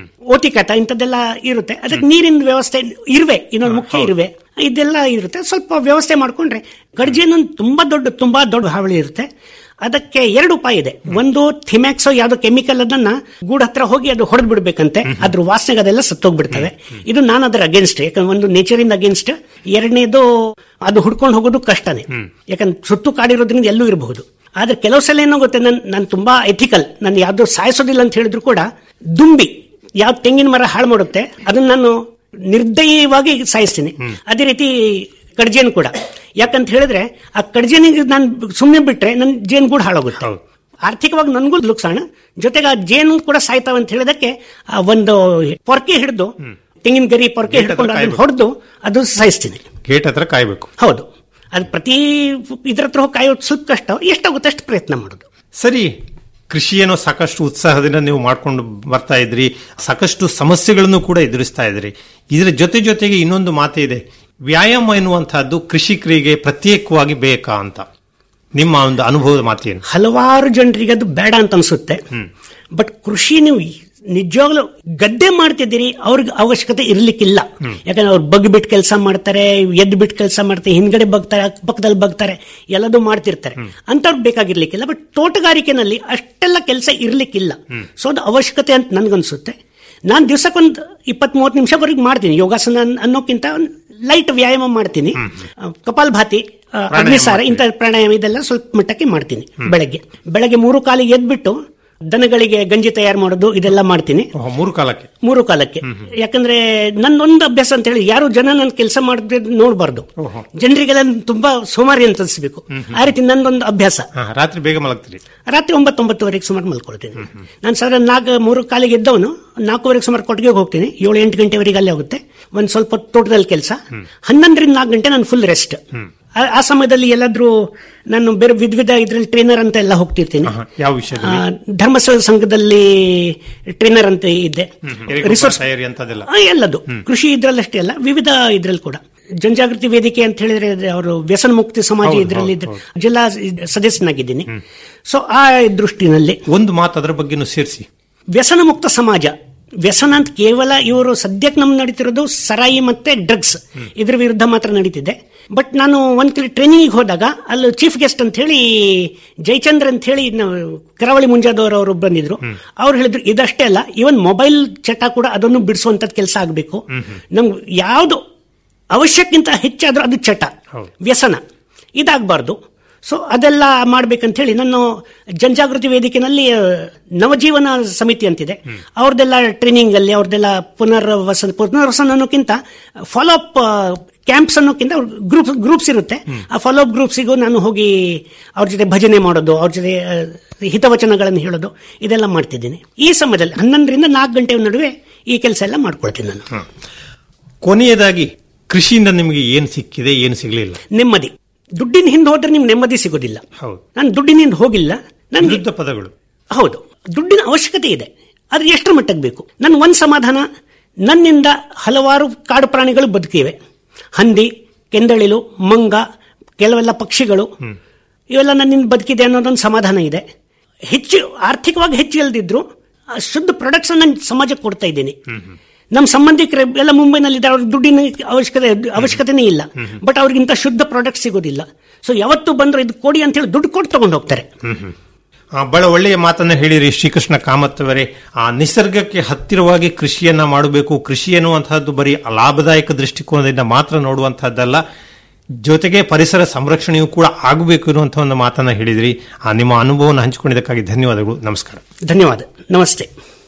[SPEAKER 13] ಓತಿಕಟ ಇಂಥದ್ದೆಲ್ಲ ಇರುತ್ತೆ ಅದಕ್ಕೆ ನೀರಿನ ವ್ಯವಸ್ಥೆ ಇರುವೆ ಇನ್ನೊಂದು ಮುಖ್ಯ ಇರುವೆ ಇದೆಲ್ಲ ಇರುತ್ತೆ ಸ್ವಲ್ಪ ವ್ಯವಸ್ಥೆ ಮಾಡ್ಕೊಂಡ್ರೆ ಗಡ್ಜೇನು ತುಂಬಾ ದೊಡ್ಡ ತುಂಬಾ ದೊಡ್ಡ ಹಾವಳಿ ಇರುತ್ತೆ ಅದಕ್ಕೆ ಎರಡು ಉಪಾಯ ಇದೆ ಒಂದು ಥಿಮ್ಯಾಕ್ಸೋ ಯಾವ್ದೋ ಕೆಮಿಕಲ್ ಅದನ್ನ ಗೂಡ್ ಹತ್ರ ಹೋಗಿ ಅದು ಹೊಡೆದ್ ಬಿಡ್ಬೇಕಂತೆ ಅದ್ರ ವಾಸನೆಗೆ ಅದೆಲ್ಲ ಸತ್ತೋಗ್ಬಿಡ್ತವೆ ಇದು ನಾನು ಅದರ ಅಗೇನ್ಸ್ಟ್ ಯಾಕಂದ್ರೆ ಒಂದು ನೇಚರ್ ಇಂದ ಅಗೇನ್ಸ್ಟ್ ಎರಡನೇದು ಅದು ಹುಡ್ಕೊಂಡು ಹೋಗೋದು ಕಷ್ಟನೇ ಯಾಕಂದ್ರೆ ಸುತ್ತು ಕಾಡಿರೋದ್ರಿಂದ ಎಲ್ಲೂ ಇರಬಹುದು ಆದ್ರೆ ಕೆಲವು ಸಲ ಏನೋ ಗೊತ್ತೆ ನನ್ ನಾನು ತುಂಬಾ ಎಥಿಕಲ್ ನಾನು ಯಾವ್ದು ಸಾಯಿಸೋದಿಲ್ಲ ಅಂತ ಹೇಳಿದ್ರು ಕೂಡ ದುಂಬಿ ಯಾವ ತೆಂಗಿನ ಮರ ಹಾಳು ಮಾಡುತ್ತೆ ಅದನ್ನ ನಾನು ನಿರ್ದಯವಾಗಿ ಸಾಯಿಸ್ತೀನಿ ಅದೇ ರೀತಿ ಕಡ್ಜೇನು ಕೂಡ ಯಾಕಂತ ಹೇಳಿದ್ರೆ ಆ ಕಡ್ಜೇನಿಗೆ ನಾನು ಸುಮ್ಮನೆ ಬಿಟ್ರೆ ನನ್ನ ಜೇನು ಕೂಡ ಹಾಳಾಗುತ್ತೆ ಆರ್ಥಿಕವಾಗಿ ನನಗೂ ಲುಕ್ಸಾಣ ಜೊತೆಗೆ ಆ ಜೇನು ಕೂಡ ಸಾಯ್ತಾವ ಅಂತ ಹೇಳಿದಕ್ಕೆ ಆ ಒಂದು ಪೊರ್ಕೆ ಹಿಡಿದು ತೆಂಗಿನ ಗರಿ ಪೊರ್ಕೆ
[SPEAKER 8] ಗೇಟ್ ಹತ್ರ
[SPEAKER 13] ಹಿಡ್ಕೊಂಡು ಅದನ್ನ
[SPEAKER 8] ಕಾಯ್ಬೇಕು.
[SPEAKER 13] ಹೊಡೆದು ಅದು ಸಾಯಿಸ್ತೀನಿ
[SPEAKER 8] ಗೇಟ್ ಹತ್ರ ಕಾಯ್ಬೇಕು
[SPEAKER 13] ಹೌದು ಅದು ಪ್ರತಿ ಇದ್ರ ಹತ್ರ ಹೋಗಿ ಕಾಯೋದು ಸ್ವಲ್ಪ ಕಷ್ಟ ಎಷ್ಟಾಗುತ್ತೆ ಅಷ್ಟು ಪ್ರಯತ್ನ ಮಾಡೋದು
[SPEAKER 8] ಸರಿ ಕೃಷಿಯನ್ನು ಸಾಕಷ್ಟು ಉತ್ಸಾಹದಿಂದ ನೀವು ಮಾಡ್ಕೊಂಡು ಬರ್ತಾ ಇದ್ರಿ ಸಾಕಷ್ಟು ಸಮಸ್ಯೆಗಳನ್ನು ಕೂಡ ಎದುರಿಸ್ತಾ ಇದ್ರಿ ಇದರ ಜೊತೆ ಜೊತೆಗೆ ಇನ್ನೊಂದು ಮಾತೇ ಇದೆ ವ್ಯಾಯಾಮ ಎನ್ನುವಂತಹದ್ದು ಕೃಷಿಕರಿಗೆ ಪ್ರತ್ಯೇಕವಾಗಿ ಬೇಕಾ ಅಂತ ನಿಮ್ಮ ಒಂದು ಅನುಭವದ ಮಾತೇನು
[SPEAKER 13] ಹಲವಾರು ಜನರಿಗೆ ಅದು ಬೇಡ ಅಂತ ಅನ್ಸುತ್ತೆ ಬಟ್ ಕೃಷಿ ನೀವು ನಿಜವಾಗ್ಲೂ ಗದ್ದೆ ಮಾಡ್ತಿದ್ದೀರಿ ಅವ್ರಿಗೆ ಅವಶ್ಯಕತೆ ಇರ್ಲಿಕ್ಕಿಲ್ಲ ಯಾಕಂದ್ರೆ ಅವ್ರು ಬಗ್ ಬಿಟ್ಟು ಕೆಲಸ ಮಾಡ್ತಾರೆ ಎದ್ದು ಬಿಟ್ಟು ಕೆಲಸ ಮಾಡ್ತಾರೆ ಹಿಂದ್ಗಡೆ ಬಗ್ತಾರೆ ಪಕ್ಕದಲ್ಲಿ ಬಗ್ತಾರೆ ಎಲ್ಲದೂ ಮಾಡ್ತಿರ್ತಾರೆ ಅಂತವ್ರಿಗೆ ಬೇಕಾಗಿರ್ಲಿಕ್ಕಿಲ್ಲ ಬಟ್ ತೋಟಗಾರಿಕೆನಲ್ಲಿ ಅಷ್ಟೆಲ್ಲ ಕೆಲಸ ಇರ್ಲಿಕ್ಕಿಲ್ಲ ಸೊ ಅದು ಅವಶ್ಯಕತೆ ಅಂತ ನನ್ಗನ್ಸುತ್ತೆ ನಾನು ದಿವ್ಸಕ್ಕೊಂದು ಇಪ್ಪತ್ತ್ ಮೂವತ್ತು ನಿಮಿಷವರೆಗೆ ಮಾಡ್ತೀನಿ ಯೋಗಾಸನ ಅನ್- ಅನ್ನೋಕ್ಕಿಂತ ಲೈಟ್ ವ್ಯಾಯಾಮ ಮಾಡ್ತೀನಿ ಕಪಾಲ್ ಭಾತಿ ಆ, ಅಗ್ನಿಸಾರ ಇಂಥ ಪ್ರಾಣಾಯಾಮ ಇದೆಲ್ಲ ಸ್ವಲ್ಪ ಮಟ್ಟಕ್ಕೆ ಮಾಡ್ತೀನಿ ಬೆಳಗ್ಗೆ ಬೆಳಗ್ಗೆ ಮೂರು ಕಾಲಿಗೆ ಎದ್ಬಿಟ್ಟು ದನಗಳಿಗೆ ಗಂಜಿ ತಯಾರು ಮಾಡೋದು ಇದೆಲ್ಲ ಮಾಡ್ತೀನಿ
[SPEAKER 8] ಓಹೋ, ಮೂರು ಕಾಲಕ್ಕೆ
[SPEAKER 13] ಮೂರು ಕಾಲಕ್ಕೆ ಯಾಕಂದ್ರೆ ನನ್ನೊಂದು ಅಭ್ಯಾಸ ಅಂತ ಹೇಳಿ ಯಾರು ಜನ ನನ್ನ ಕೆಲಸ ಮಾಡಿದ್ರೆ ನೋಡಬಾರ್ದು ಜನರಿಗೆಲ್ಲ ತುಂಬಾ ಸೋಮಾರಿ ಅಂತ ಅನ್ಸ್ಬೇಕು ಆ ರೀತಿ ನಂದೊಂದು ಅಭ್ಯಾಸ
[SPEAKER 8] ಹಾ, ರಾತ್ರಿ ಬೇಗ ಮಲಗ್ತೀರಿ
[SPEAKER 13] ರಾತ್ರಿ ಒಂಬತ್ತೊಂಬತ್ತುವರೆಗೆ ಸುಮಾರು ಮಲ್ಕೊಳ್ತೀನಿ ನಾನು ಸಾಧಾರಣ ನಾಲ್ಕು ಮೂರು ಕಾಲಿಗೆ ಎದ್ದವನು ನಾಲ್ಕೂವರೆಗೆ ಸುಮಾರು ಕೊಟ್ಟಿಗೆ ಹೋಗ್ತೀನಿ ಏಳು ಎಂಟು ಗಂಟೆವರೆಗೆ ಅಲ್ಲೇ ಹೋಗುತ್ತೆ ಒಂದು ಸ್ವಲ್ಪ ಹೊತ್ತು ತೋಟದಲ್ಲಿ ಕೆಲಸ ಹನ್ನೊಂದರಿಂದ ನಾಲ್ಕು ಗಂಟೆ ನಾನು ಫುಲ್ ರೆಸ್ಟ್ ಆ ಸಮಯದಲ್ಲಿ ಎಲ್ಲಾದ್ರೂ ನಾನು ಬೇರೆ ವಿಧ ವಿಧ ಇದ್ರಲ್ಲಿ ಟ್ರೈನರ್ ಅಂತ ಎಲ್ಲ ಹೋಗ್ತಿರ್ತೀನಿ
[SPEAKER 8] ಯಾವ ವಿಷಯದಲ್ಲಿ
[SPEAKER 13] ಆ, ಧರ್ಮಸ್ಥಳ ಸಂಘದಲ್ಲಿ ಟ್ರೈನರ್ ಅಂತ ಇದ್ದೆ
[SPEAKER 8] ಎರೆಗೊಬ್ಬರ
[SPEAKER 13] ರಿಸೋರ್ಸ್
[SPEAKER 8] ತಯಾರಿ ಅಂತದೆಲ್ಲ
[SPEAKER 13] ಆ, ಎಲ್ಲದು ಕೃಷಿ ಇದ್ರಲ್ಲಷ್ಟೇ ಅಲ್ಲ ವಿವಿಧ ಇದ್ರಲ್ಲಿ ಕೂಡ ಜನಜಾಗೃತಿ ವೇದಿಕೆ ಅಂತ ಹೇಳಿದ್ರೆ ಅವರು ವ್ಯಸನ ಮುಕ್ತಿ ಸಮಾಜ
[SPEAKER 8] ಹೌದು,
[SPEAKER 13] ಇದರಲ್ಲಿ
[SPEAKER 8] ಹೌದು,
[SPEAKER 13] ಜಿಲ್ಲಾ ಸದಸ್ಯನಾಗಿದ್ದೀನಿ ಸೊ ಆ ದೃಷ್ಟಿನಲ್ಲಿ
[SPEAKER 8] ಒಂದು ಮಾತು ಅದರ ಬಗ್ಗೆನೂ ಸೇರಿಸಿ
[SPEAKER 13] ವ್ಯಸನ ಮುಕ್ತ ಸಮಾಜ ವ್ಯಸನ ಅಂತ ಕೇವಲ ಇವರು ಸದ್ಯಕ್ಕೆ ನಮ್ ನಡೀತಿರೋದು ಸರಾಯಿ ಮತ್ತೆ ಡ್ರಗ್ಸ್ ಇದ್ರ ವಿರುದ್ಧ ಮಾತ್ರ ನಡೀತಿದೆ ಬಟ್ ನಾನು ಒಂದ್ ಕಡೆ ಟ್ರೈನಿಂಗ್ ಹೋದಾಗ ಅಲ್ಲಿ ಚೀಫ್ ಗೆಸ್ಟ್ ಅಂತ ಹೇಳಿ ಜಯಚಂದ್ರ ಅಂತ ಹೇಳಿ ನಾವು ಕರಾವಳಿ ಮುಂಜಾದವರು ಅವರು ಬಂದಿದ್ರು ಅವ್ರು ಹೇಳಿದ್ರು ಇದಷ್ಟೇ ಅಲ್ಲ ಇವನ್ ಮೊಬೈಲ್ ಚಟ ಕೂಡ ಅದನ್ನು ಬಿಡಿಸುವಂತದ್ ಕೆಲಸ ಆಗಬೇಕು ನಮ್ಗೆ ಯಾವುದು ಅವಶ್ಯಕ್ಕಿಂತ ಹೆಚ್ಚಾದ್ರೂ ಅದು ಚಟ ವ್ಯಸನ ಇದಾಗಬಾರ್ದು ಸೊ ಅದೆಲ್ಲ ಮಾಡ್ಬೇಕಂತ ಹೇಳಿ ನಾನು ಜನಜಾಗೃತಿ ವೇದಿಕೆನಲ್ಲಿ ಆ, ನವಜೀವನ ಸಮಿತಿ ಅಂತಿದೆ ಅವ್ರದ್ದೆಲ್ಲ ಟ್ರೈನಿಂಗ್ ಅಲ್ಲಿ ಅವ್ರದ್ದೆಲ್ಲ ಪುನರ್ವಸನ ಪುನರ್ವಸನ ಅನ್ನೋಕ್ಕಿಂತ ಫಾಲೋ ಅಪ್ ಕ್ಯಾಂಪ್ಸ್ ಅನ್ನೋಕ್ಕಿಂತ ಗ್ರೂಪ್ ಗ್ರೂಪ್ಸ್ ಇರುತ್ತೆ ಆ ಫಾಲೋ ಅಪ್ ಗ್ರೂಪ್ಸಿಗೂ ನಾನು ಹೋಗಿ ಅವ್ರ ಜೊತೆ ಭಜನೆ ಮಾಡೋದು ಅವ್ರ ಜೊತೆ ಆ, ಹಿತವಚನಗಳನ್ನು ಹೇಳೋದು ಇದೆಲ್ಲ ಮಾಡ್ತಿದ್ದೀನಿ ಈ ಸಮಯದಲ್ಲಿ ಹನ್ನೊಂದರಿಂದ ನಾಲ್ಕು ಗಂಟೆ ನಡುವೆ ಈ ಕೆಲಸ ಎಲ್ಲ ಮಾಡ್ಕೊಳ್ತೀನಿ ನಾನು
[SPEAKER 8] ಕೊನೆಯದಾಗಿ ಕೃಷಿಯಿಂದ ನಿಮಗೆ ಏನು ಸಿಕ್ಕಿದೆ ಏನು ಸಿಗಲಿಲ್ಲ
[SPEAKER 13] ನೆಮ್ಮದಿ ದುಡ್ಡಿನ ಹಿಂದೆ ಹೋದ್ರೆ ನಿಮ್ಗೆ ನೆಮ್ಮದಿ ಸಿಗೋದಿಲ್ಲ
[SPEAKER 8] ಹೌದು
[SPEAKER 13] ನಾನು ದುಡ್ಡಿನ ಹಿಂದೆ ಹೋಗಿಲ್ಲ ನನ್ಗೆ
[SPEAKER 8] ವಿರುದ್ಧ ಪದಗಳು
[SPEAKER 13] ಹೌದು ದುಡ್ಡಿನ ಅವಶ್ಯಕತೆ ಇದೆ ಆದ್ರೆ ಎಷ್ಟರ ಮಟ್ಟಕ್ಕೆ ಬೇಕು ನನ್ನ ಒಂದು ಸಮಾಧಾನ ನನ್ನಿಂದ ಹಲವಾರು ಕಾಡು ಪ್ರಾಣಿಗಳು ಬದುಕಿವೆ ಹಂದಿ ಕೆಂದಳಿಲು ಮಂಗ ಕೆಲವೆಲ್ಲ ಪಕ್ಷಿಗಳು ಇವೆಲ್ಲ ನನ್ನಿಂದ ಬದುಕಿದೆ ಅನ್ನೋದೊಂದು ಸಮಾಧಾನ ಇದೆ ಹೆಚ್ಚು ಆರ್ಥಿಕವಾಗಿ ಹೆಚ್ಚು ಇಲ್ದಿದ್ರು ಆ ಶುದ್ಧ ಪ್ರಾಡಕ್ಟ್ಸ್ ನಾನು ಸಮಾಜಕ್ಕೆ ಕೊಡ್ತಾ ಇದ್ದೀನಿ ನಮ್ಮ ಸಂಬಂಧಿಕರು ಎಲ್ಲ ಮುಂಬೈನಲ್ಲಿ ಅವ್ರಿಗೆ ದುಡ್ಡಿನ ಅವಶ್ಯಕತೆ ಅವಶ್ಯಕತೆನೇ ಇಲ್ಲ ಬಟ್ ಅವ್ರಿಗಿಂತ ಶುದ್ಧ ಪ್ರಾಡಕ್ಟ್ ಸಿಗೋದಿಲ್ಲ ಸೊ ಯಾವತ್ತು ಬಂದ್ರು ಇದು ಕೊಡಿ ಅಂತ ಹೇಳಿ ದುಡ್ಡು ಕೊಟ್ಟು ತಗೊಂಡು ಹೋಗ್ತಾರೆ
[SPEAKER 8] ಆ, ಬಹಳ ಒಳ್ಳೆಯ ಮಾತನ್ನ ಹೇಳಿರಿ ಶ್ರೀಕೃಷ್ಣ ಕಾಮತ್ ಅವರೇ ಆ ನಿಸರ್ಗಕ್ಕೆ ಹತ್ತಿರವಾಗಿ ಕೃಷಿಯನ್ನ ಮಾಡಬೇಕು ಕೃಷಿ ಎನ್ನುವಂತಹದ್ದು ಬರೀ ಲಾಭದಾಯಕ ದೃಷ್ಟಿಕೋನದಿಂದ ಮಾತ್ರ ನೋಡುವಂತಹದ್ದಲ್ಲ ಜೊತೆಗೆ ಪರಿಸರ ಸಂರಕ್ಷಣೆಯೂ ಕೂಡ ಆಗಬೇಕು ಎನ್ನುವಂಥ ಒಂದು ಮಾತನ್ನ ಹೇಳಿದ್ರಿ ಆ ನಿಮ್ಮ ಅನುಭವವನ್ನು ಹಂಚಿಕೊಂಡಿದ್ದಕ್ಕಾಗಿ ಧನ್ಯವಾದಗಳು ನಮಸ್ಕಾರ
[SPEAKER 13] ಧನ್ಯವಾದ ನಮಸ್ತೆ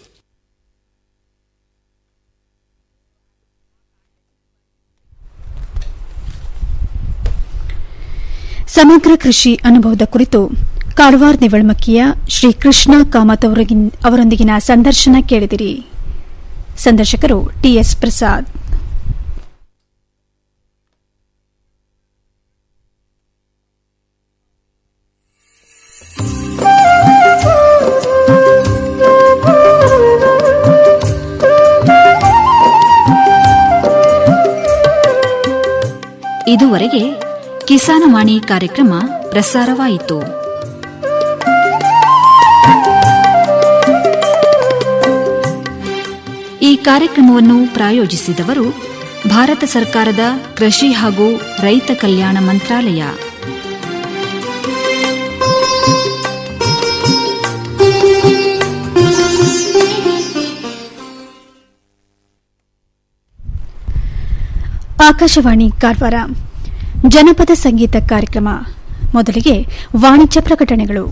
[SPEAKER 12] ಸಮಗ್ರ ಕೃಷಿ ಅನುಭವದ ಕುರಿತು ಕಾರವಾರ ನಿವಳ್ಮಕ್ಕಿಯ ಶ್ರೀ ಕೃಷ್ಣ ಕಾಮತ್ ಅವರಿಗಿನ್- ಅವರೊಂದಿಗಿನ ಸಂದರ್ಶನ ಕೇಳಿದಿರಿ ಸಂದರ್ಶಕರು ಟಿಎಸ್ ಪ್ರಸಾದ್
[SPEAKER 2] ಇದುವರೆಗೆ ಕಿಸಾನವಾಣಿ ಕಾರ್ಯಕ್ರಮ ಪ್ರಸಾರವಾಯಿತು ಈ ಕಾರ್ಯಕ್ರಮವನ್ನು ಪ್ರಾಯೋಜಿಸಿದವರು ಭಾರತ ಸರ್ಕಾರದ ಕೃಷಿ ಹಾಗೂ ರೈತ ಕಲ್ಯಾಣ ಮಂತ್ರಾಲಯ
[SPEAKER 12] ಆಕಾಶವಾಣಿ ಕಾರವಾರ ಜನಪದ ಸಂಗೀತ ಕಾರ್ಯಕ್ರಮ ಮೊದಲಿಗೆ ವಾಣಿಜ್ಯ ಪ್ರಕಟಣೆಗಳು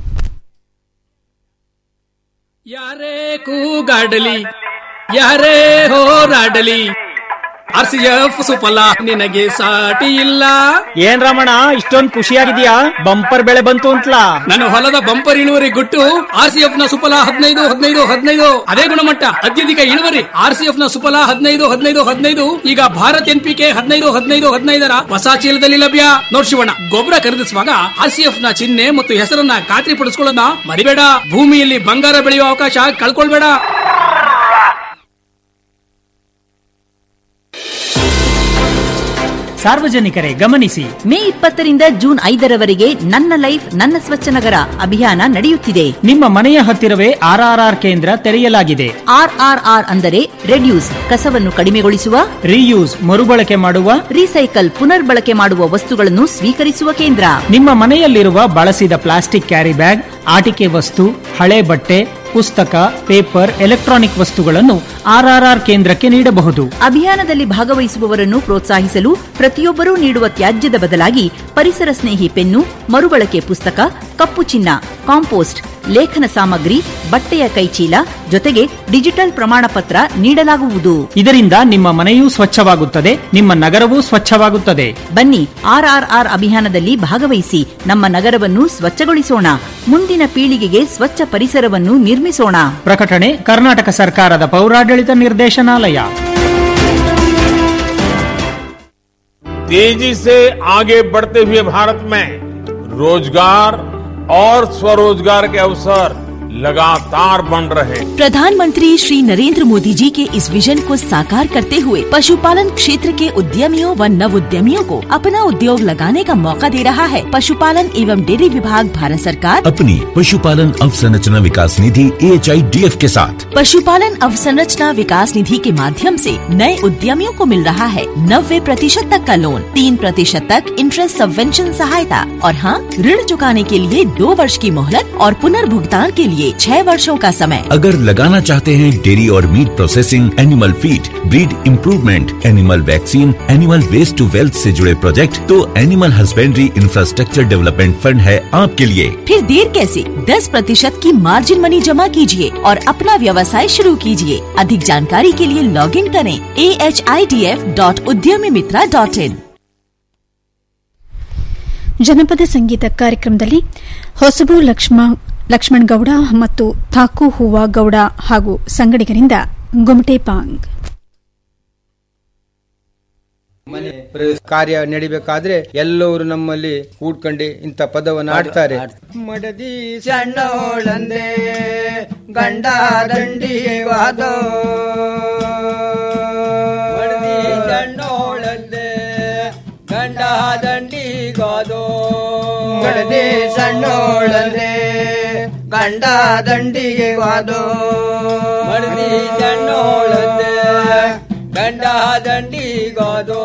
[SPEAKER 14] ಯಾರೇ ಕೂಗಾಡಲಿ ಯಾರೇ ಹೋರಾಡಲಿ ಆರ್ ಸಿ ಎಫ್ ಸುಫಲ ನಿನಗೆ ಸಾಟಿ ಇಲ್ಲ
[SPEAKER 15] ಏನ್ ರಮಣ ಇಷ್ಟೊಂದ್ ಖುಷಿಯಾಗಿದ್ಯಾ ಬಂಪರ್ ಬೆಳೆ ಬಂತು ಅಂತಲಾ
[SPEAKER 14] ನನ್ನ ಹೊಲದ ಬಂಪರ್ ಇಳುವರಿ ಗುಟ್ಟು ಆರ್ ಸಿ ಎಫ್ ನ ಸುಫಲ ಹದಿನೈದು ಹದಿನೈದು ಹದಿನೈದು ಅದೇ ಗುಣಮಟ್ಟ ಅತ್ಯಧಿಕ ಇಳುವರಿ ಆರ್ ಸಿ ಎಫ್ ನ ಸುಫಲ ಹದಿನೈದು ಹದಿನೈದು ಹದಿನೈದು ಈಗ ಭಾರತ್ ಎನ್ ಪಿ ಕೆ ಹದಿನೈದು ಹದಿನೈದು ಹದಿನೈದರ ಹೊಸ ಚೀಲದಲ್ಲಿ ಲಭ್ಯ ನೋಡ್ ಶಿವಣ್ಣ ಗೊಬ್ಬರ ಖರೀದಿಸುವಾಗ ಆರ್ ಸಿ ಎಫ್ ನ ಚಿಹ್ನೆ ಮತ್ತು ಹೆಸರನ್ನ ಖಾತ್ರಿ ಪಡಿಸ್ಕೊಳ್ಳೋದನ್ನ ಮರಿಬೇಡ ಭೂಮಿಯಲ್ಲಿ ಬಂಗಾರ ಬೆಳೆಯುವ ಅವಕಾಶ ಕಳ್ಕೊಳ್ಬೇಡ
[SPEAKER 15] ಸಾರ್ವಜನಿಕರೇ ಗಮನಿಸಿ
[SPEAKER 16] ಮೇ ಇಪ್ಪತ್ತರಿಂದ ಜೂನ್ ಐದರವರೆಗೆ ನನ್ನ ಲೈಫ್ ನನ್ನ ಸ್ವಚ್ಛ ನಗರ ಅಭಿಯಾನ ನಡೆಯುತ್ತಿದೆ
[SPEAKER 15] ನಿಮ್ಮ ಮನೆಯ ಹತ್ತಿರವೇ ಆರ್ಆರ್ಆರ್ ಕೇಂದ್ರ ತೆರೆಯಲಾಗಿದೆ
[SPEAKER 16] ಆರ್ಆರ್ಆರ್ ಅಂದರೆ ರೆಡ್ಯೂಸ್ ಕಸವನ್ನು ಕಡಿಮೆಗೊಳಿಸುವ
[SPEAKER 15] ರೀಯೂಸ್ ಮರುಬಳಕೆ ಮಾಡುವ
[SPEAKER 16] ರೀಸೈಕಲ್ ಪುನರ್ಬಳಕೆ ಮಾಡುವ ವಸ್ತುಗಳನ್ನು ಸ್ವೀಕರಿಸುವ ಕೇಂದ್ರ
[SPEAKER 15] ನಿಮ್ಮ ಮನೆಯಲ್ಲಿರುವ ಬಳಸಿದ ಪ್ಲಾಸ್ಟಿಕ್ ಕ್ಯಾರಿ ಬ್ಯಾಗ್ ಆಟಿಕೆ ವಸ್ತು ಹಳೆ ಬಟ್ಟೆ ಪುಸ್ತಕ ಪೇಪರ್ ಎಲೆಕ್ಟ್ರಾನಿಕ್ ವಸ್ತುಗಳನ್ನು ಆರ್ಆರ್ಆರ್ ಕೇಂದ್ರಕ್ಕೆ ನೀಡಬಹುದು
[SPEAKER 16] ಅಭಿಯಾನದಲ್ಲಿ ಭಾಗವಹಿಸುವವರನ್ನು ಪ್ರೋತ್ಸಾಹಿಸಲು ಪ್ರತಿಯೊಬ್ಬರೂ ನೀಡುವ ತ್ಯಾಜ್ಯದ ಬದಲಾಗಿ ಪರಿಸರ ಸ್ನೇಹಿ ಪೆನ್ನು ಮರುಬಳಕೆ ಪುಸ್ತಕ ಕಪ್ಪು ಚಿನ್ನ ಕಾಂಪೋಸ್ಟ್ ಲೇಖನ ಸಾಮಗ್ರಿ ಬಟ್ಟೆಯ ಕೈಚೀಲ ಜೊತೆಗೆ ಡಿಜಿಟಲ್ ಪ್ರಮಾಣ ಪತ್ರ ನೀಡಲಾಗುವುದು
[SPEAKER 15] ಇದರಿಂದ ನಿಮ್ಮ ಮನೆಯೂ ಸ್ವಚ್ಛವಾಗುತ್ತದೆ ನಿಮ್ಮ ನಗರವೂ ಸ್ವಚ್ಛವಾಗುತ್ತದೆ
[SPEAKER 16] ಬನ್ನಿ ಆರ್ಆರ್ಆರ್ ಅಭಿಯಾನದಲ್ಲಿ ಭಾಗವಹಿಸಿ ನಮ್ಮ ನಗರವನ್ನು ಸ್ವಚ್ಛಗೊಳಿಸೋಣ ಮುಂದಿನ ಪೀಳಿಗೆಗೆ ಸ್ವಚ್ಛ ಪರಿಸರವನ್ನು ನಿರ್ಮಿಸೋಣ
[SPEAKER 15] ಪ್ರಕಟಣೆ ಕರ್ನಾಟಕ ಸರ್ಕಾರದ ಪೌರಾಡಳಿತ ನಿರ್ದೇಶನಾಲಯ
[SPEAKER 9] तेजी से आगे बढ़ते हुए भारत में रोजगार और स्वरोजगार के अवसर लगातार बन रहे हैं
[SPEAKER 17] प्रधानमंत्री श्री नरेंद्र मोदी जी के इस विजन को साकार करते हुए पशुपालन क्षेत्र के उद्यमियों व नव उद्यमियों को अपना उद्योग लगाने का मौका दे रहा है पशुपालन एवं डेयरी विभाग भारत सरकार
[SPEAKER 18] अपनी पशुपालन अवसंरचना विकास निधि एच के साथ
[SPEAKER 17] पशुपालन अवसंरचना विकास निधि के माध्यम से नए उद्यमियों को मिल रहा है नब्बे प्रतिशत तक का लोन तीन प्रतिशत तक इंटरेस्ट सबवेंशन सहायता और हाँ ऋण चुकाने के लिए दो वर्ष की मोहलत और पुनर्भुगतान के लिए छह वर्षों का समय
[SPEAKER 18] अगर लगाना चाहते हैं डेयरी और meat processing animal feed breed improvement animal vaccine animal waste to wealth से जुड़े प्रोजेक्ट तो animal husbandry infrastructure development fund है आपके लिए
[SPEAKER 17] फिर देर कैसे 10 प्रतिशत की मार्जिन मनी जमा कीजिए और अपना व्यवसाय शुरू कीजिए अधिक जानकारी के लिए लॉग इन करें A H I D F dot Udyami Mitra dot in
[SPEAKER 12] ಜನಪದ ಸಂಗೀತ ಕಾರ್ಯಕ್ರಮದಲ್ಲಿ ಹೊಸಬು ಲಕ್ಷ್ಮ ಲಕ್ಷ್ಮಣ್ ಗೌಡ ಮತ್ತು ಥಾಕು ಹೂವ ಗೌಡ ಹಾಗೂ ಸಂಗಡಿಗರಿಂದ ಗುಮಟೆ ಪಾಂಗ್
[SPEAKER 19] ಮನೆ ಕಾರ್ಯ ನಡಿಬೇಕಾದ್ರೆ ಎಲ್ಲರೂ ನಮ್ಮಲ್ಲಿ ಕೂಡ್ಕೊಂಡು ಇಂಥ ಪದವನ್ನು ಆಡ್ತಾರೆ
[SPEAKER 20] ಮಡದಿ ಸಣ್ಣೋಳಂದೆ ಗಂಡ ದಂಡಿ ವಾದೋ ಮಡದಿ ಸಣ್ಣೋಳಂದೆ ಗಂಡ ದಂಡಿ ಗಾದೋ ಮಡದಿ ಸಣ್ಣೋಳಂದೆ ಗಂಡ ದಂಡಿಗೆ ವಾದೋ ಮಡದಿ ಸಣ್ಣೋಳಂದೆ ಗಂಡ ದಂಡಿಗೋದು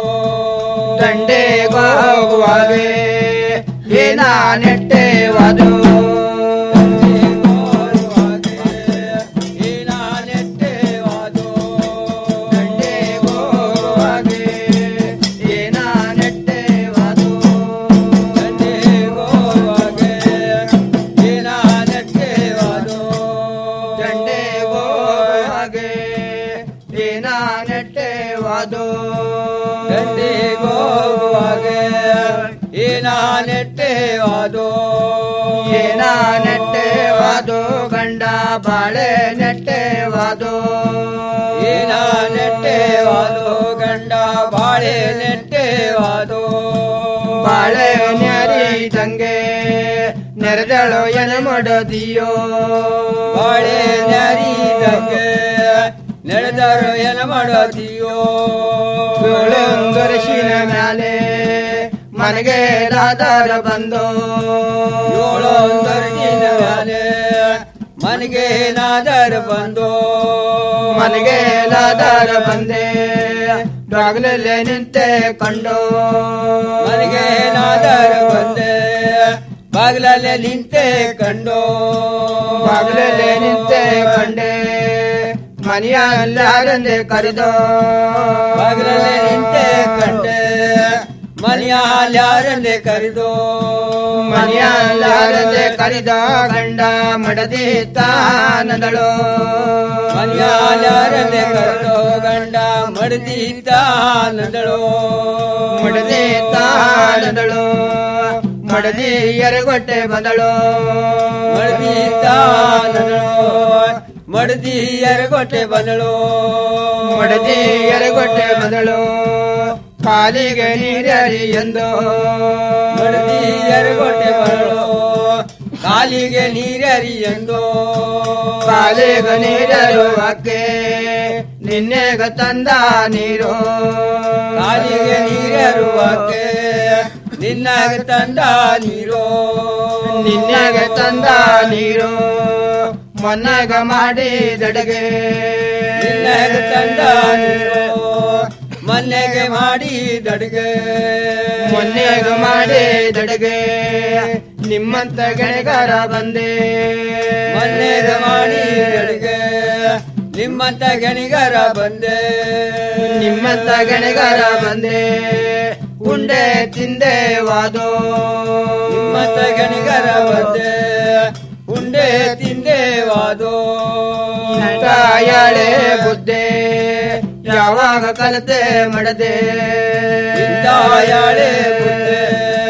[SPEAKER 20] ದಂಡೆಗೋಗುವಾಗೆ ಏನ ನೆಟ್ಟೆವಾದು ನೆಟ್ಟೆವಾದು ದಂಡಿಗೋಗುವಾಗೆ ಏನ ನೆಟ್ಟೆವಾದು ಏನ ನೆಟ್ಟೆವಾದು ಗಂಡ ಬಾಳೆ ನೆಟ್ಟೆವಾದು ಏನ ನೆಟ್ಟೆವಾದು ಗಂಡ ಬಾಳೆ ನೆಟ್ಟೆವಾದು ಬಾಳೆ ನೆರಿದಂಗೆ ನೆರೆದಳು ಎನ ಮಾಡದಿಯೋ ಬಾಳೆ ನೆರಿದಂಗೆ ನಡೆದರು ಏನ ಮಾಡೋದಿಯೋ ಏಳೊಂದರಶಿನ ಮ್ಯಾಲೆ ಮನೆಗೆ ದಾದಾರ ಬಂದು ಏಳೊಂದರಶಿನ ಮ್ಯಾಲೆ ಮನೆಗೆ ನಾದರ ಬಂದು ಮನೆಗೆ ಲಾದಾರ ಬಂದೆ ಬಾಗಿಲಲ್ಲೇ ನಿಂತೆ ಕಂಡು ಮನೆಗೆ ನಾದರ ಬಂದೆ ಬಾಗಿಲಲ್ಲೇ ನಿಂತೆ ಕಂಡು ಬಾಗಿಲಲ್ಲೇ ನಿಂತೆ ಕಂಡೆ ಮನೆಯಲ್ಲಾರಂದೆ ಕರೆದು ಬಾಗಿಲಲ್ಲೇ ನಿಂತೆ ಕಂಡೆ ಮನೆಯಲ್ಲಾರಂದೆ ಕರೆದು ಮನೆಯಲ್ಲಾರಂದೆ ಕರೆದ ಗಂಡ ಮಡದಿ ತಾನದಳು ಮನೆಯಲ್ಲಾರಂದೆ ಕರೆದು ಗಂಡ ಮಡದಿ ತಾನದಳು ಮಡದಿ ತಾನದಳು ಮಡದಿ ಎರಗೊಟ್ಟೆ ಬಂದಳು ಮಡದಿ ತಾನದಳು ಮಡದಿ ಎರಗೊಟ್ಟೆ ಬಂದಳು ಮಡದಿ ಎರಗೊಟ್ಟೆ ಬಂದಳು ಕಾಲಿಗೆ ನೀರರಿ ಎಂದು ಮಡದಿ ಎರಗೊಟ್ಟೆ ಬಂದಳು ಕಾಲಿಗೆ ನೀರರಿ ಎಂದು ಕಾಲಿಗೆ ನೀರರು ಅಕ್ಕೆ ನಿನ್ನೆಗ ತಂದ ನೀರು ಕಾಲಿಗೆ ನೀರರುವಕ್ಕೆ ನಿನ್ನಾಗ ತಂದ ನೀರು ನಿನ್ನಾಗ ತಂದ ನೀರು ಮೊನ್ನಾಗ ಮಾಡಿದಡಿಗೆ ನಿನ್ನಾಗ ತಂದ ನೀರು ಮೊನ್ನೆಗೆ ಮಾಡಿದಡಿಗೆ ಮೊನ್ನೆಗ ಮಾಡಿದಡಿಗೆ ನಿಮ್ಮಂತ ಗೆಳೆಗಾರ ಬಂದೆ ಮೊನ್ನೆಗ ಮಾಡಿದಡಿಗೆ ನಿಮ್ಮಂತ ಗಣಿಗಾರ ಬಂದೆ ನಿಮ್ಮಂತ ಗಣಿಗಾರ ಬಂದೆ ಉಂಡೆ ತಿಂದೆ ವಾದೋ ನಿಮ್ಮಂತ ಗಣಿಗಾರ ಬಂದೆ ಉಂಡೆ ತಿಂದೆ ವಾದೋ ಯಾಳೆ ಬುದ್ಧೆ ಯಾವಾಗ ಕಲತೆ ಮಡದೆ ಯಾಳೆ ಬುದ್ಧೆ